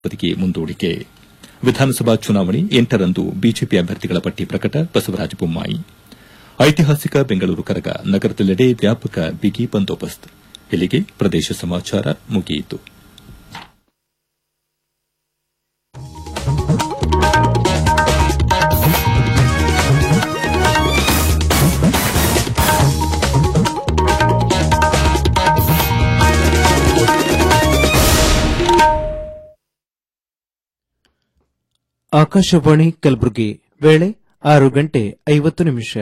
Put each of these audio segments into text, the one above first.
ಅವಧಿಗೆ ಮುಂದೂಡಿಕೆ ವಿಧಾನಸಭಾ ಚುನಾವಣೆ ಎಂಟರಂದು ಬಿಜೆಪಿ ಅಭ್ಯರ್ಥಿಗಳ ಪಟ್ಟಿ ಪ್ರಕಟ ಬಸವರಾಜ ಬೊಮ್ಮಾಯಿ ಐತಿಹಾಸಿಕ ಬೆಂಗಳೂರು ಕರಗ ನಗರದೆಲ್ಲೆಡೆ ವ್ಯಾಪಕ ಬಿಗಿ ಬಂದೋಬಸ್ತ್ ಇಲ್ಲಿಗೆ ಪ್ರದೇಶ ಸಮಾಚಾರ ಮುಗಿಯಿತು ಆಕಾಶವಾಣಿ ಕಲಬುರಗಿ ವೇಳೆ ಆರು ಗಂಟೆ ಐವತ್ತು ನಿಮಿಷ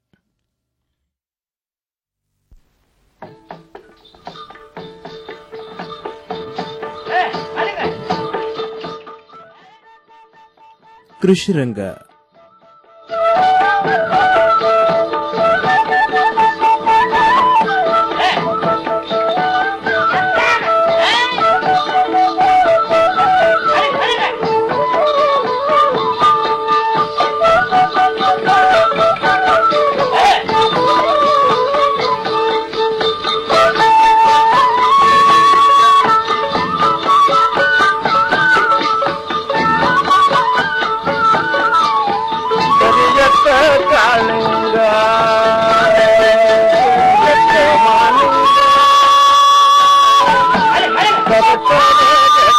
ಕೃಷಿ ರಂಗ ಕರಿಯತ್ತ ಕಾಳಿಂಗ ಕರಿಯತ್ತ ಮಾಲಿಂಗ ಕರೆತರೆ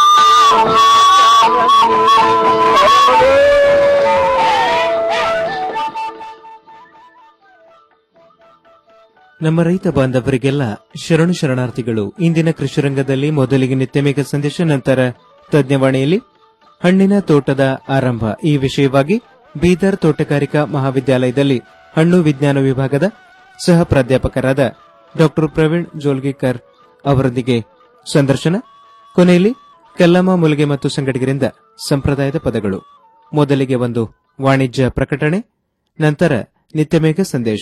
ನಮ್ಮ ರೈತ ಬಾಂಧವರಿಗೆಲ್ಲ ಶರಣು ಶರಣಾರ್ಥಿಗಳು ಇಂದಿನ ಕೃಷಿ ರಂಗದಲ್ಲಿ ಮೊದಲಿಗೆ ನಿತ್ಯಮೇಘ ಸಂದೇಶ ನಂತರ ತಜ್ಞವಾಣಿಯಲ್ಲಿ ಹಣ್ಣಿನ ತೋಟದ ಆರಂಭ ಈ ವಿಷಯವಾಗಿ ಬೀದರ್ ತೋಟಗಾರಿಕಾ ಮಹಾವಿದ್ಯಾಲಯದಲ್ಲಿ ಹಣ್ಣು ವಿಜ್ಞಾನ ವಿಭಾಗದ ಸಹ ಪ್ರಾಧ್ಯಾಪಕರಾದ ಡಾ ಪ್ರವೀಣ್ ಜೋಲ್ಗಿಕರ್ ಅವರೊಂದಿಗೆ ಸಂದರ್ಶನ ಕೊನೆಯಲ್ಲಿ ಕಲ್ಲಮ್ಮ ಮುಲಿಗೆ ಮತ್ತು ಸಂಗಡಿಗರಿಂದ ಸಂಪ್ರದಾಯದ ಪದಗಳು ಮೊದಲಿಗೆ ಒಂದು ವಾಣಿಜ್ಯ ಪ್ರಕಟಣೆ ನಂತರ ನಿತ್ಯಮೇಘ ಸಂದೇಶ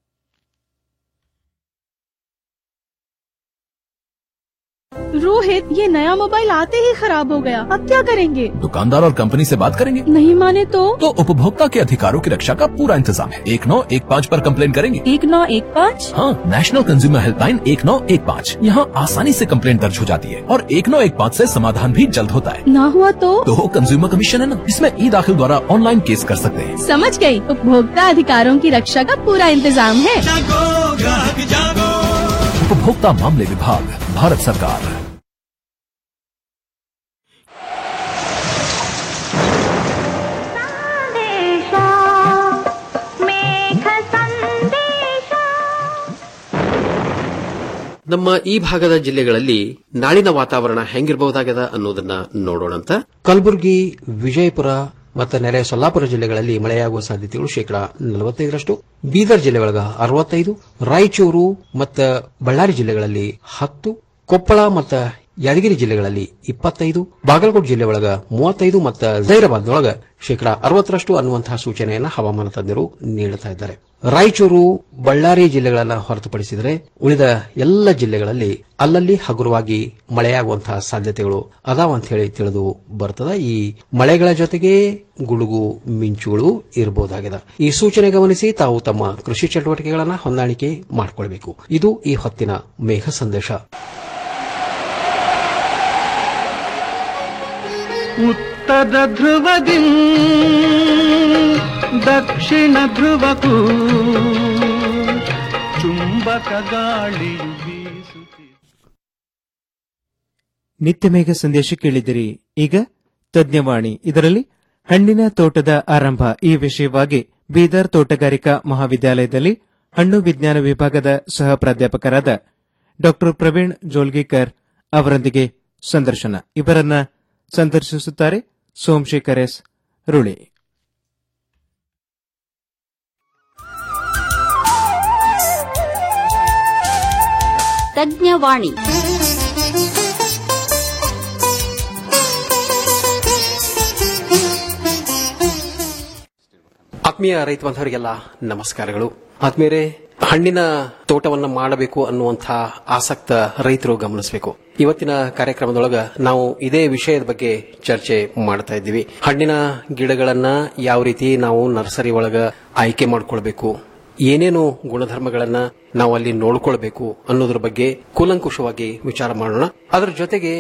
रोहित ये नया मोबाइल आते ही खराब हो गया अब क्या करेंगे दुकानदार और कंपनी से बात करेंगे नहीं माने तो तो उपभोक्ता के अधिकारों की रक्षा का पूरा इंतजाम है एक नौ एक पाँच पर कंप्लेन करेंगे एक नौ एक पाँच हाँ नेशनल कंज्यूमर हेल्पलाइन एक नौ एक पाँच यहाँ आसानी से कंप्लेन दर्ज हो जाती है और एक नौ एक पाँच ऐसी समाधान भी जल्द होता है ना हुआ तो तो कंज्यूमर कमीशन है ना इसमें ई दाखिल द्वारा ऑनलाइन केस कर सकते हैं समझ गई उपभोक्ता अधिकारों की रक्षा का पूरा इंतजाम है उपभोक्ता मामले विभाग भारत सरकार ನಮ್ಮ ಈ ಭಾಗದ ಜಿಲ್ಲೆಗಳಲ್ಲಿ ನಾಳಿನ ವಾತಾವರಣ ಹೆಂಗಿರಬಹುದಾಗದ ಅನ್ನೋದನ್ನ ನೋಡೋಣಂತ ಕಲಬುರಗಿ ವಿಜಯಪುರ ಮತ್ತು ನೆರೆ ಸೊಲ್ಲಾಪುರ ಜಿಲ್ಲೆಗಳಲ್ಲಿ ಮಳೆಯಾಗುವ ಸಾಧ್ಯತೆಗಳು ಶೇಕಡಾ ನಲವತ್ತೈದರಷ್ಟು ಬೀದರ್ ಜಿಲ್ಲೆ ಒಳಗ ಅರವತ್ತೈದು ರಾಯಚೂರು ಮತ್ತು ಬಳ್ಳಾರಿ ಜಿಲ್ಲೆಗಳಲ್ಲಿ ಹತ್ತು ಕೊಪ್ಪಳ ಮತ್ತು ಯಾದಗಿರಿ ಜಿಲ್ಲೆಗಳಲ್ಲಿ ಇಪ್ಪತ್ತೈದು ಬಾಗಲಕೋಟೆ ಜಿಲ್ಲೆ ಒಳಗ ಮೂವತ್ತೈದು ಮತ್ತು ಜೈರಾಬಾದ್ ಒಳಗ ಶೇಕಡಾ ಅರವತ್ತರಷ್ಟು ಅನ್ನುವಂತಹ ಸೂಚನೆಯನ್ನ ಹವಾಮಾನ ತಜ್ಞರು ನೀಡುತ್ತಾ ಇದ್ದಾರೆ ರಾಯಚೂರು ಬಳ್ಳಾರಿ ಜಿಲ್ಲೆಗಳನ್ನ ಹೊರತುಪಡಿಸಿದರೆ ಉಳಿದ ಎಲ್ಲ ಜಿಲ್ಲೆಗಳಲ್ಲಿ ಅಲ್ಲಲ್ಲಿ ಹಗುರವಾಗಿ ಮಳೆಯಾಗುವಂತಹ ಸಾಧ್ಯತೆಗಳು ಅದಾವ ಅಂತ ಹೇಳಿ ತಿಳಿದು ಬರ್ತದೆ ಈ ಮಳೆಗಳ ಜೊತೆಗೆ ಗುಡುಗು ಮಿಂಚುಗಳು ಇರಬಹುದಾಗಿದೆ ಈ ಸೂಚನೆ ಗಮನಿಸಿ ತಾವು ತಮ್ಮ ಕೃಷಿ ಚಟುವಟಿಕೆಗಳನ್ನ ಹೊಂದಾಣಿಕೆ ಮಾಡಿಕೊಳ್ಬೇಕು ಇದು ಈ ಹೊತ್ತಿನ ಮೇಘ ಸಂದೇಶ ಉತ್ತರ ಧ್ರುವದಿ ದಕ್ಷಿಣ ಧ್ರುವಕ್ಕೂ ಚುಂಬಕ ಗಾಳಿಯು ಬೀಸುತ್ತಿದೆ ನಿತ್ಯಮೇಘ ಸಂದೇಶ ಕೇಳಿದಿರಿ ಈಗ ತಜ್ಞವಾಣಿ ಇದರಲ್ಲಿ ಹಣ್ಣಿನ ತೋಟದ ಆರಂಭ ಈ ವಿಷಯವಾಗಿ ಬೀದರ್ ತೋಟಗಾರಿಕಾ ಮಹಾವಿದ್ಯಾಲಯದಲ್ಲಿ ಹಣ್ಣು ವಿಜ್ಞಾನ ವಿಭಾಗದ ಸಹ ಪ್ರಾಧ್ಯಾಪಕರಾದ ಡಾ ಪ್ರವೀಣ್ ಜೋಲ್ಗಿಕರ್ ಅವರೊಂದಿಗೆ ಸಂದರ್ಶನ ಇವರನ್ನ ಸಂದರ್ಶಿಸುತ್ತಾರೆ ಸೋಮಶೇಖರ್ ಎಸ್ ರುಳಿ ತಜ್ಞವಾಣಿ ಆತ್ಮೀಯ ರೈತ ಬಾಂಧವರಿಗೆಲ್ಲ ನಮಸ್ಕಾರಗಳು ಆತ್ಮೀಯರೇ ಹಣ್ಣಿನ ತೋಟವನ್ನ ಮಾಡಬೇಕು ಅನ್ನುವಂತಹ ಆಸಕ್ತ ರೈತರು ಗಮನಿಸಬೇಕು ಇವತ್ತಿನ ಕಾರ್ಯಕ್ರಮದೊಳಗ ನಾವು ಇದೇ ವಿಷಯದ ಬಗ್ಗೆ ಚರ್ಚೆ ಮಾಡ್ತಾ ಇದ್ದೀವಿ ಹಣ್ಣಿನ ಗಿಡಗಳನ್ನ ಯಾವ ರೀತಿ ನಾವು ನರ್ಸರಿ ಒಳಗ ಆಯ್ಕೆ ಮಾಡ್ಕೊಳ್ಬೇಕು ಏನೇನು ಗುಣಧರ್ಮಗಳನ್ನ ನಾವು ಅಲ್ಲಿ ನೋಡ್ಕೊಳ್ಬೇಕು ಅನ್ನೋದ್ರ ಬಗ್ಗೆ ಕೂಲಂಕುಷವಾಗಿ ವಿಚಾರ ಮಾಡೋಣ ಅದರ ಜೊತೆಗೆ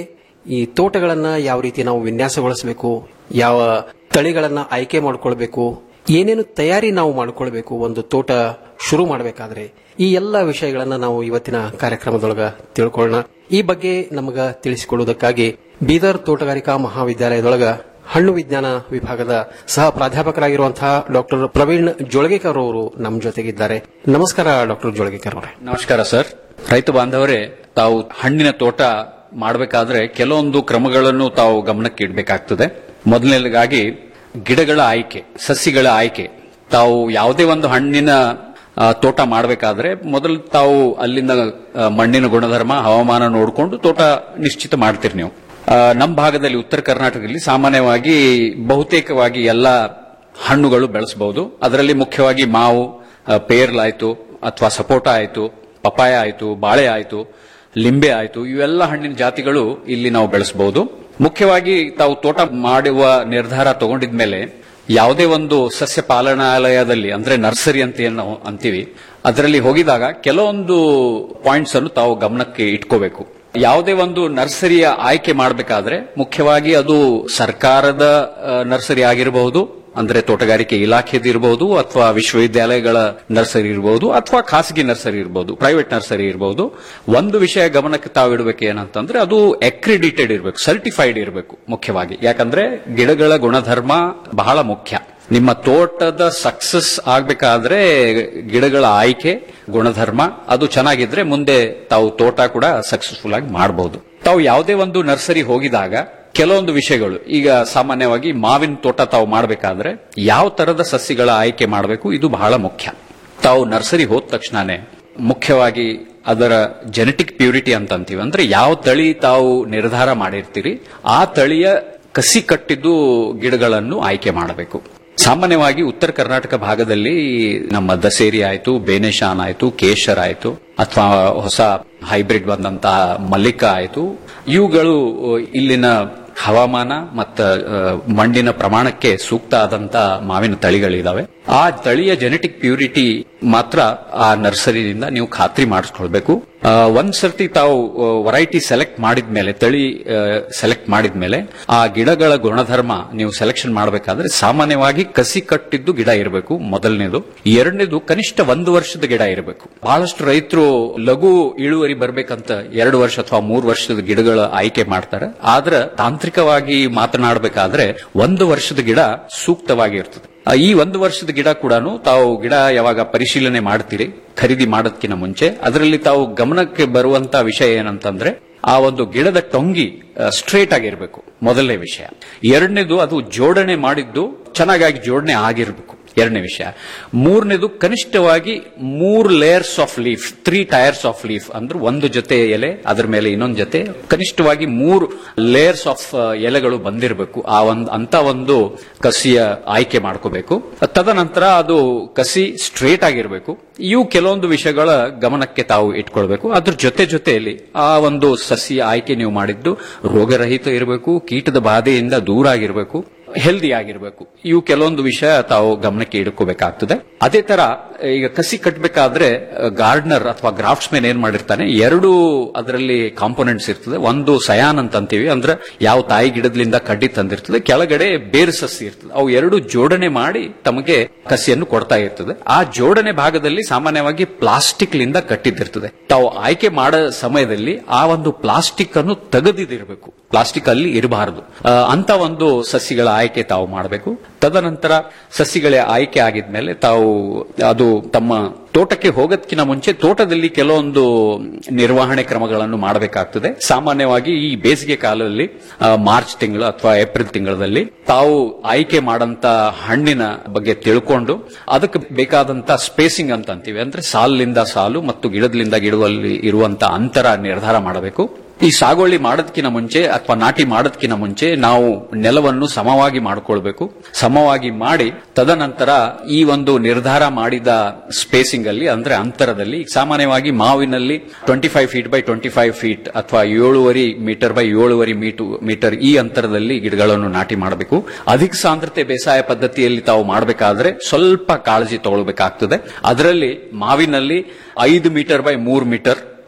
ಈ ತೋಟಗಳನ್ನ ಯಾವ ರೀತಿ ನಾವು ವಿನ್ಯಾಸಗೊಳಿಸಬೇಕು ಯಾವ ತಳಿಗಳನ್ನ ಆಯ್ಕೆ ಮಾಡ್ಕೊಳ್ಬೇಕು ಏನೇನು ತಯಾರಿ ನಾವು ಮಾಡ್ಕೊಳ್ಬೇಕು ಒಂದು ತೋಟ ಶುರು ಮಾಡಬೇಕಾದ್ರೆ ಈ ಎಲ್ಲ ವಿಷಯಗಳನ್ನ ನಾವು ಇವತ್ತಿನ ಕಾರ್ಯಕ್ರಮದೊಳಗ ತಿಳ್ಕೊಳ್ಳೋಣ ಈ ಬಗ್ಗೆ ನಮಗ ತಿಳಿಸಿಕೊಡುವುದಕ್ಕಾಗಿ ಬೀದರ್ ತೋಟಗಾರಿಕಾ ಮಹಾವಿದ್ಯಾಲಯದೊಳಗ ಹಣ್ಣು ವಿಜ್ಞಾನ ವಿಭಾಗದ ಸಹ ಪ್ರಾಧ್ಯಾಪಕರಾಗಿರುವಂತಹ ಡಾಕ್ಟರ್ ಪ್ರವೀಣ್ ಜೋಳಗೇಕರ್ ಅವರು ನಮ್ಮ ಜೊತೆಗಿದ್ದಾರೆ ನಮಸ್ಕಾರ ಡಾಕ್ಟರ್ ಜೋಳಗೇಕರ್ ಅವರೇ ನಮಸ್ಕಾರ ಸರ್ ರೈತ ಬಾಂಧವರೇ ತಾವು ಹಣ್ಣಿನ ತೋಟ ಮಾಡಬೇಕಾದ್ರೆ ಕೆಲವೊಂದು ಕ್ರಮಗಳನ್ನು ತಾವು ಗಮನಕ್ಕೆ ಇಡಬೇಕಾಗ್ತದೆ ಮೊದಲನೇದಾಗಿ ಗಿಡಗಳ ಆಯ್ಕೆ ಸಸಿಗಳ ಆಯ್ಕೆ ತಾವು ಯಾವುದೇ ಒಂದು ಹಣ್ಣಿನ ಆ, ತೋಟ ಮಾಡಬೇಕಾದ್ರೆ ಮೊದಲು ತಾವು ಅಲ್ಲಿಂದ ಆ, ಮಣ್ಣಿನ ಗುಣಧರ್ಮ ಹವಾಮಾನ ನೋಡಿಕೊಂಡು ತೋಟ ನಿಶ್ಚಿತ ಮಾಡ್ತೀರಿ ನೀವು ಆ, ನಮ್ಮ ಭಾಗದಲ್ಲಿ ಉತ್ತರ ಕರ್ನಾಟಕದಲ್ಲಿ ಸಾಮಾನ್ಯವಾಗಿ ಬಹುತೇಕವಾಗಿ ಎಲ್ಲ ಹಣ್ಣುಗಳು ಬೆಳೆಸಬಹುದು ಅದರಲ್ಲಿ ಮುಖ್ಯವಾಗಿ ಮಾವು ಆ, ಪೇರ್ಲಾಯ್ತು ಅಥವಾ ಸಪೋಟ ಆಯ್ತು ಪಪಾಯ ಆಯ್ತು ಬಾಳೆ ಆಯ್ತು ಲಿಂಬೆ ಆಯ್ತು ಇವೆಲ್ಲ ಹಣ್ಣಿನ ಜಾತಿಗಳು ಇಲ್ಲಿ ನಾವು ಬೆಳೆಸಬಹುದು ಮುಖ್ಯವಾಗಿ ತಾವು ತೋಟ ಮಾಡುವ ನಿರ್ಧಾರ ತಗೊಂಡಿದ್ಮೇಲೆ ಯಾವುದೇ ಒಂದು ಸಸ್ಯ ಪಾಲನಾಲಯದಲ್ಲಿ ಅಂದ್ರೆ ನರ್ಸರಿ ಅಂತ ಏನು ನಾವು ಅಂತೀವಿ ಅದರಲ್ಲಿ ಹೋಗಿದಾಗ ಕೆಲವೊಂದು ಪಾಯಿಂಟ್ಸ್ ಅನ್ನು ತಾವು ಗಮನಕ್ಕೆ ಇಟ್ಕೋಬೇಕು ಯಾವುದೇ ಒಂದು ನರ್ಸರಿಯ ಆಯ್ಕೆ ಮಾಡಬೇಕಾದ್ರೆ ಮುಖ್ಯವಾಗಿ ಅದು ಸರ್ಕಾರದ ಆ, ನರ್ಸರಿ ಆಗಿರಬಹುದು ಅಂದ್ರೆ ತೋಟಗಾರಿಕೆ ಇಲಾಖೆದು ಇರಬಹುದು ಅಥವಾ ವಿಶ್ವವಿದ್ಯಾಲಯಗಳ ನರ್ಸರಿ ಇರಬಹುದು ಅಥವಾ ಖಾಸಗಿ ನರ್ಸರಿ ಇರಬಹುದು ಪ್ರೈವೇಟ್ ನರ್ಸರಿ ಇರಬಹುದು ಒಂದು ವಿಷಯ ಗಮನಕ್ಕೆ ತಾವು ಇಡಬೇಕು ಏನಂತಂದ್ರೆ ಅದು ಅಕ್ರಿಡಿಟೆಡ್ ಇರಬೇಕು ಸರ್ಟಿಫೈಡ್ ಇರಬೇಕು ಮುಖ್ಯವಾಗಿ ಯಾಕಂದ್ರೆ ಗಿಡಗಳ ಗುಣಧರ್ಮ ಬಹಳ ಮುಖ್ಯ ನಿಮ್ಮ ತೋಟದ ಸಕ್ಸಸ್ ಆಗ್ಬೇಕಾದ್ರೆ ಗಿಡಗಳ ಆಯ್ಕೆ ಗುಣಧರ್ಮ ಅದು ಚೆನ್ನಾಗಿದ್ರೆ ಮುಂದೆ ತಾವು ತೋಟ ಕೂಡ ಸಕ್ಸಸ್ಫುಲ್ ಆಗಿ ಮಾಡಬಹುದು ತಾವು ಯಾವುದೇ ಒಂದು ನರ್ಸರಿ ಹೋಗಿದಾಗ ಕೆಲವೊಂದು ವಿಷಯಗಳು ಈಗ ಸಾಮಾನ್ಯವಾಗಿ ಮಾವಿನ ತೋಟ ತಾವು ಮಾಡಬೇಕಾದ್ರೆ ಯಾವ ತರದ ಸಸ್ಯಗಳ ಆಯ್ಕೆ ಮಾಡಬೇಕು ಇದು ಬಹಳ ಮುಖ್ಯ ತಾವು ನರ್ಸರಿ ಹೋದ ತಕ್ಷಣನೇ ಮುಖ್ಯವಾಗಿ ಅದರ ಜೆನೆಟಿಕ್ ಪ್ಯೂರಿಟಿ ಅಂತ ಅಂತೀವಿ ಅಂದ್ರೆ ಯಾವ ತಳಿ ತಾವು ನಿರ್ಧಾರ ಮಾಡಿರ್ತೀರಿ ಆ ತಳಿಯ ಕಸಿ ಕಟ್ಟಿದ್ದು ಗಿಡಗಳನ್ನು ಆಯ್ಕೆ ಮಾಡಬೇಕು ಸಾಮಾನ್ಯವಾಗಿ ಉತ್ತರ ಕರ್ನಾಟಕ ಭಾಗದಲ್ಲಿ ನಮ್ಮ ದಸೇರಿ ಆಯ್ತು ಬೇನೆಶಾನ್ ಆಯ್ತು ಕೇಶರ್ ಆಯ್ತು ಅಥವಾ ಹೊಸ ಹೈಬ್ರಿಡ್ ಬಂದಂತಹ ಮಲ್ಲಿಕ ಆಯ್ತು ಇವುಗಳು ಇಲ್ಲಿನ ಹವಾಮಾನ ಮತ್ತು ಮಣ್ಣಿನ ಪ್ರಮಾಣಕ್ಕೆ ಸೂಕ್ತ ಆದಂತ ಮಾವಿನ ತಳಿಗಳಿದಾವೆ ಆ ತಳಿಯ ಜೆನೆಟಿಕ್ ಪ್ಯೂರಿಟಿ ಮಾತ್ರ ಆ ನರ್ಸರಿಯಿಂದ ನೀವು ಖಾತ್ರಿ ಮಾಡಿಸ್ಕೊಳ್ಬೇಕು ಆ, ಒಂದ್ ಸರ್ತಿ ತಾವು ವೆರೈಟಿ ಸೆಲೆಕ್ಟ್ ಮಾಡಿದ್ಮೇಲೆ ತಳಿ ಸೆಲೆಕ್ಟ್ ಮಾಡಿದ್ಮೇಲೆ ಆ ಗಿಡಗಳ ಗುಣಧರ್ಮ ನೀವು ಸೆಲೆಕ್ಷನ್ ಮಾಡಬೇಕಾದ್ರೆ ಸಾಮಾನ್ಯವಾಗಿ ಕಸಿ ಕಟ್ಟಿದ್ದು ಗಿಡ ಇರಬೇಕು ಮೊದಲನೇದು ಎರಡನೇದು ಕನಿಷ್ಠ ಒಂದು ವರ್ಷದ ಗಿಡ ಇರಬೇಕು ಬಹಳಷ್ಟು ರೈತರು ಲಘು ಇಳುವರಿ ಬರ್ಬೇಕಂತ ಎರಡು ವರ್ಷ ಅಥವಾ ಮೂರು ವರ್ಷದ ಗಿಡಗಳ ಆಯ್ಕೆ ಮಾಡ್ತಾರೆ ಆದ್ರೆ ತಾಂತ್ರಿಕವಾಗಿ ಮಾತನಾಡಬೇಕಾದ್ರೆ ಒಂದು ವರ್ಷದ ಗಿಡ ಸೂಕ್ತವಾಗಿರ್ತದೆ ಆ, ಈ ಒಂದು ವರ್ಷದ ಗಿಡ ಕೂಡ ತಾವು ಗಿಡ ಯಾವಾಗ ಪರಿಶೀಲನೆ ಮಾಡ್ತೀರಿ ಖರೀದಿ ಮಾಡೋದಕ್ಕಿಂತ ಮುಂಚೆ ಅದರಲ್ಲಿ ತಾವು ಗಮನಕ್ಕೆ ಬರುವಂತ ವಿಷಯ ಏನಂತಂದ್ರೆ ಆ ಒಂದು ಗಿಡದ ಟೊಂಗಿ ಸ್ಟ್ರೇಟ್ ಆಗಿರ್ಬೇಕು ಮೊದಲನೇ ವಿಷಯ ಎರಡನೇದು ಅದು ಜೋಡಣೆ ಮಾಡಿದ್ದು ಚೆನ್ನಾಗಾಗಿ ಜೋಡಣೆ ಆಗಿರ್ಬೇಕು ಎರಡನೇ ವಿಷಯ ಮೂರನೇದು ಕನಿಷ್ಠವಾಗಿ ಮೂರು layers of leaf three tiers of leaf ಅಂದ್ರೆ ಒಂದು ಜೊತೆ ಎಲೆ ಅದ್ರ ಮೇಲೆ ಇನ್ನೊಂದು ಜೊತೆ ಕನಿಷ್ಠವಾಗಿ ಮೂರು ಲೇಯರ್ಸ್ ಆಫ್ ಎಲೆಗಳು ಬಂದಿರಬೇಕು ಆ ಒಂದು ಅಂತ ಒಂದು ಕಸಿಯ ಆಯ್ಕೆ ಮಾಡ್ಕೋಬೇಕು ತದನಂತರ ಅದು ಕಸಿ ಸ್ಟ್ರೇಟ್ ಆಗಿರಬೇಕು ಇವು ಕೆಲವೊಂದು ವಿಷಯಗಳ ಗಮನಕ್ಕೆ ತಾವು ಇಟ್ಕೊಳ್ಬೇಕು ಅದ್ರ ಜೊತೆ ಜೊತೆಯಲ್ಲಿ ಆ ಒಂದು ಸಸ್ಯ ಆಯ್ಕೆ ನೀವು ಮಾಡಿದ್ದು ರೋಗರಹಿತ ಇರಬೇಕು ಕೀಟದ ಬಾಧೆಯಿಂದ ದೂರ ಆಗಿರಬೇಕು ಹೆಲ್ದಿ ಆಗಿರಬೇಕು ಇವು ಕೆಲವೊಂದು ವಿಷಯ ತಾವು ಗಮನಕ್ಕೆ ಇಟ್ಕೋಬೇಕಾಗ್ತದೆ ಅದೇ ತರ ಈಗ ಕಸಿ ಕಟ್ಟಬೇಕಾದ್ರೆ ಗಾರ್ಡನರ್ ಅಥವಾ ಗ್ರಾಫ್ಟ್ಸ್ ಮ್ಯಾನ್ ಏನ್ ಮಾಡಿರ್ತಾನೆ ಎರಡು ಅದರಲ್ಲಿ ಕಾಂಪೋನೆಂಟ್ಸ್ ಇರ್ತದೆ ಒಂದು ಸಯಾನ್ ಅಂತ ಅಂತೀವಿ ಅಂದ್ರೆ ಯಾವ ತಾಯಿ ಗಿಡದಿಂದ ಕಡ್ಡಿ ತಂದಿರ್ತದೆ ಕೆಳಗಡೆ ಬೇರು ಸಸಿ ಇರ್ತದೆ ಅವು ಎರಡು ಜೋಡಣೆ ಮಾಡಿ ತಮಗೆ ಕಸಿಯನ್ನು ಕೊಡ್ತಾ ಇರ್ತದೆ ಆ ಜೋಡಣೆ ಭಾಗದಲ್ಲಿ ಸಾಮಾನ್ಯವಾಗಿ ಪ್ಲಾಸ್ಟಿಕ್ ಲಿಂದ ಕಟ್ಟಿದ್ದಿರ್ತದೆ ತಾವು ಆಯ್ಕೆ ಮಾಡೋ ಸಮಯದಲ್ಲಿ ಆ ಒಂದು ಪ್ಲಾಸ್ಟಿಕ್ ಅನ್ನು ತೆಗೆದಿದಿರಬೇಕು ಪ್ಲಾಸ್ಟಿಕ್ ಅಲ್ಲಿ ಇರಬಾರದು ಅಂತ ಒಂದು ಸಸಿಗಳ ಆಯ್ಕೆ ತಾವು ಮಾಡಬೇಕು ತದನಂತರ ಸಸಿಗಳ ಆಯ್ಕೆ ಆಗಿದ್ಮೇಲೆ ತಾವು ಅದು ತಮ್ಮ ತೋಟಕ್ಕೆ ಹೋಗೋದಕ್ಕಿಂತ ಮುಂಚೆ ತೋಟದಲ್ಲಿ ಕೆಲವೊಂದು ನಿರ್ವಹಣೆ ಕ್ರಮಗಳನ್ನು ಮಾಡಬೇಕಾಗ್ತದೆ ಸಾಮಾನ್ಯವಾಗಿ ಈ ಬೇಸಿಗೆ ಕಾಲದಲ್ಲಿ ಆ, ಮಾರ್ಚ್ ತಿಂಗಳು ಅಥವಾ ಏಪ್ರಿಲ್ ತಿಂಗಳಲ್ಲಿ ತಾವು ಆಯ್ಕೆ ಮಾಡಂತ ಹಣ್ಣಿನ ಬಗ್ಗೆ ತಿಳ್ಕೊಂಡು ಅದಕ್ಕೆ ಬೇಕಾದಂತ ಸ್ಪೇಸಿಂಗ್ ಅಂತ ಅಂತೀವಿ ಅಂದ್ರೆ ಸಾಲಿನಿಂದ ಸಾಲು ಮತ್ತು ಗಿಡದಿಂದ ಗಿಡದಲ್ಲಿ ಇರುವಂತ ಅಂತರ ನಿರ್ಧಾರ ಮಾಡಬೇಕು ಈ ಸಾಗುವಳಿ ಮಾಡೋದಕ್ಕಿಂತ ಮುಂಚೆ ಅಥವಾ ನಾಟಿ ಮಾಡೋದಕ್ಕಿಂತ ಮುಂಚೆ ನಾವು ನೆಲವನ್ನು ಸಮವಾಗಿ ಮಾಡ್ಕೊಳ್ಬೇಕು ಸಮವಾಗಿ ಮಾಡಿ ತದನಂತರ ಈ ಒಂದು ನಿರ್ಧಾರ ಮಾಡಿದ ಸ್ಪೇಸಿಂಗ್ ಅಲ್ಲಿ ಅಂದ್ರೆ ಅಂತರದಲ್ಲಿ ಸಾಮಾನ್ಯವಾಗಿ ಮಾವಿನಲ್ಲಿ twenty five feet by twenty five feet ಅಥವಾ ಏಳುವರಿ ಮೀಟರ್ ಬೈ ಏಳುವರಿ ಮೀಟು ಮೀಟರ್ ಈ ಅಂತರದಲ್ಲಿ ಗಿಡಗಳನ್ನು ನಾಟಿ ಮಾಡಬೇಕು ಅಧಿಕ ಸಾಂದ್ರತೆ ಬೇಸಾಯ ಪದ್ಧತಿಯಲ್ಲಿ ತಾವು ಮಾಡಬೇಕಾದ್ರೆ ಸ್ವಲ್ಪ ಕಾಳಜಿ ತಗೊಳ್ಬೇಕಾಗ್ತದೆ ಅದರಲ್ಲಿ ಮಾವಿನಲ್ಲಿ ಐದು ಮೀಟರ್ ಬೈ ಮೂರು ಮೀಟರ್